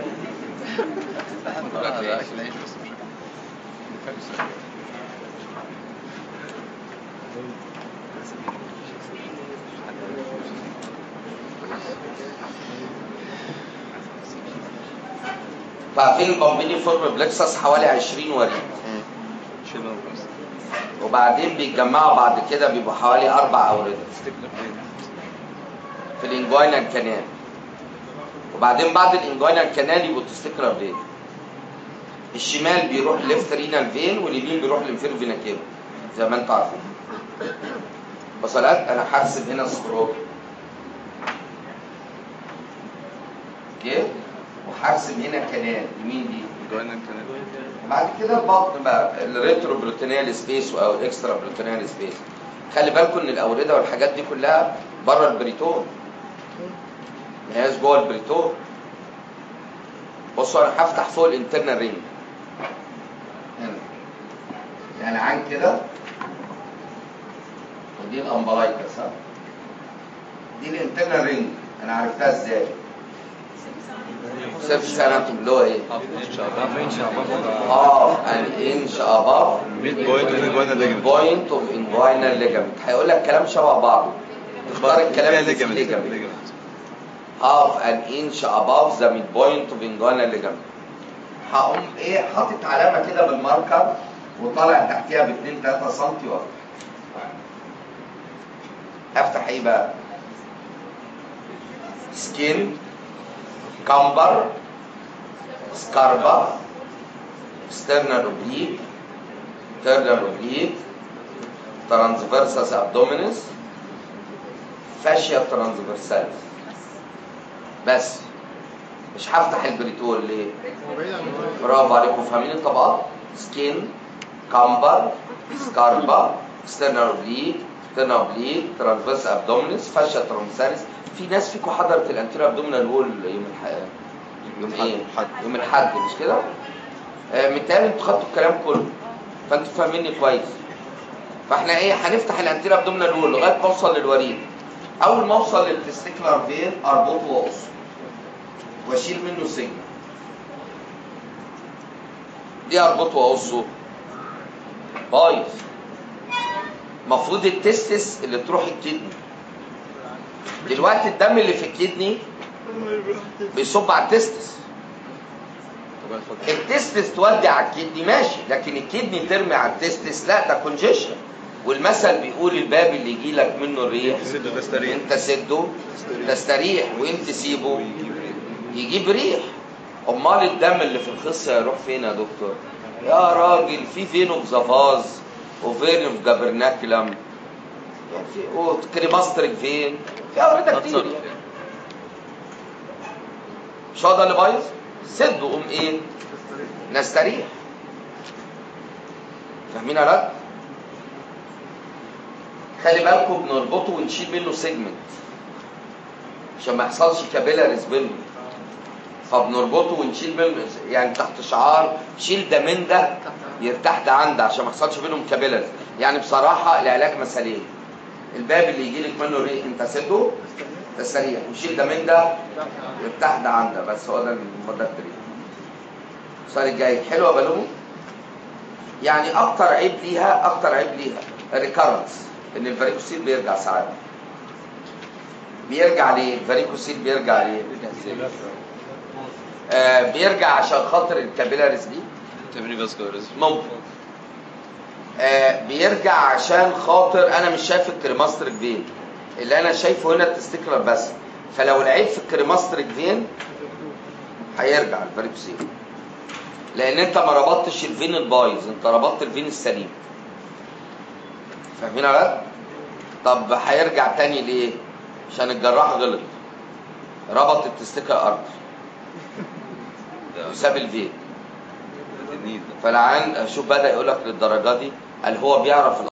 Speaker 1: فعارفين البامبيني فورم بلكسس حوالي 20 وريد
Speaker 2: شيلنا بس
Speaker 1: وبعدين بيتجمعوا بعد كده بيبقوا حوالي اربع اورده
Speaker 2: ستيكلر فين
Speaker 1: في الانجوينال كانال وبعدين بعد الانجوينال كانال يبقوا تستيكلر فين الشمال بيروح ليفت رينال فين واليمين بيروح للفير فينا كيرو زي ما انتوا عارفين وصلات انا هرسم هنا سكروب اوكي وهرسم هنا كانال يمين دي
Speaker 2: جوانا كان
Speaker 1: بعد كده البطن بقى الريترو بروتينيال سبيس او الاكسترا بروتينيال سبيس خلي بالكم ان الاورده والحاجات دي كلها بره البريتون ما هياش جوه البريتون بصوا انا هفتح فوق الانترنال رينج هنا يعني عن كده ودي الامبلايكس ها دي الانترنال رينج انا عرفتها ازاي سيرفس اناتوم اللي هو ايه half an inch above
Speaker 2: ميد بوينت من جوانا ليجمنت
Speaker 1: point of inguinal ligament هيقول لك كلام شبه بعضه تختار الكلام اللي فيه
Speaker 2: ليجمنت
Speaker 1: ligament half an inch above the midpoint of inguinal ligament هقوم ايه حاطط علامه كده بالماركر وطالع تحتيها ب 2 3 سم وافتح افتح ايه بقى سكين كامبر سكاربا external oblique internal oblique transversus abdominis fascia transversalis بس مش هفتح البريتول ليه؟
Speaker 3: بعيد عن الوالد.
Speaker 1: برافو عليكم فاهمين الطبقات؟ سكين كامبر سكاربا external oblique internal oblique transverse abdominis fascia transversalis في ناس فيكم حضرت الانتيريور abdominal وول يوم الحياه يوم ايه؟ يوم الاحد مش كده؟ آه متهيألي انتوا خدتوا الكلام كله فانتوا فاهميني كويس فاحنا ايه هنفتح الانتيريور abdominal وول لغايه ما اوصل للوريد اول ما اوصل للتستيكولار فين اربطه واقصه واشيل منه سجن دي اربطه واقصه بايظ المفروض التستس اللي تروح الكدني دلوقتي الدم اللي في الكدني بيصب على التستس
Speaker 2: طب اتفضل
Speaker 1: التستس تودي على الكدني ماشي لكن الكدني ترمي على التستس لا ده كونجيشن والمثل بيقول الباب اللي يجي لك منه الريح
Speaker 2: سد تستريح
Speaker 1: انت سده تستريح وانت سيبه يجيب ريح امال الدم اللي في الخصيه يروح فين يا دكتور يا راجل في فين اوف زفاز وفين اوف جابرناكلم يعني في وكريماستريك فين في اورده كتير يعني. مش هو ده اللي بايظ سد قوم ايه نستريح فاهمين يا ولاد خلي بالكم بنربطه ونشيل منه سيجمنت عشان ما يحصلش كابيلاريز بينه فبنربطه ونشيل منه يعني تحت شعار شيل ده من ده يرتاح ده عن ده عشان ما يحصلش بينهم كابيلاريز يعني بصراحه العلاج مثالين الباب اللي يجي لك منه ريق انت سده تستريح وشيل ده من ده يرتاح ده عن ده بس هو ده هو ده التريق السؤال الجاي حلو يا بالومو يعني اكتر عيب ليها اكتر عيب ليها الريكارنس ان الفاريكوسيل بيرجع ساعات بيرجع ليه الفاريكوسيل بيرجع ليه آه بيرجع عشان خاطر الكابيلاريز دي
Speaker 2: تمرين فاسكولاريزم
Speaker 1: ممكن آه بيرجع عشان خاطر انا مش شايف الكريماستريك فين اللي انا شايفه هنا التستيكولار بس فلو العيب في الكريماستريك فين هيرجع الفاريكوسيل لان انت ما ربطتش الفين البايظ انت ربطت الفين السليم فاهمين يا ولاد؟ طب هيرجع تاني ليه؟ عشان الجراح غلط ربط التستيكا ارض
Speaker 2: ده
Speaker 1: وساب البيت
Speaker 2: ده تنين ده
Speaker 1: فالعيان شوف بدا يقول لك للدرجه دي قال هو بيعرف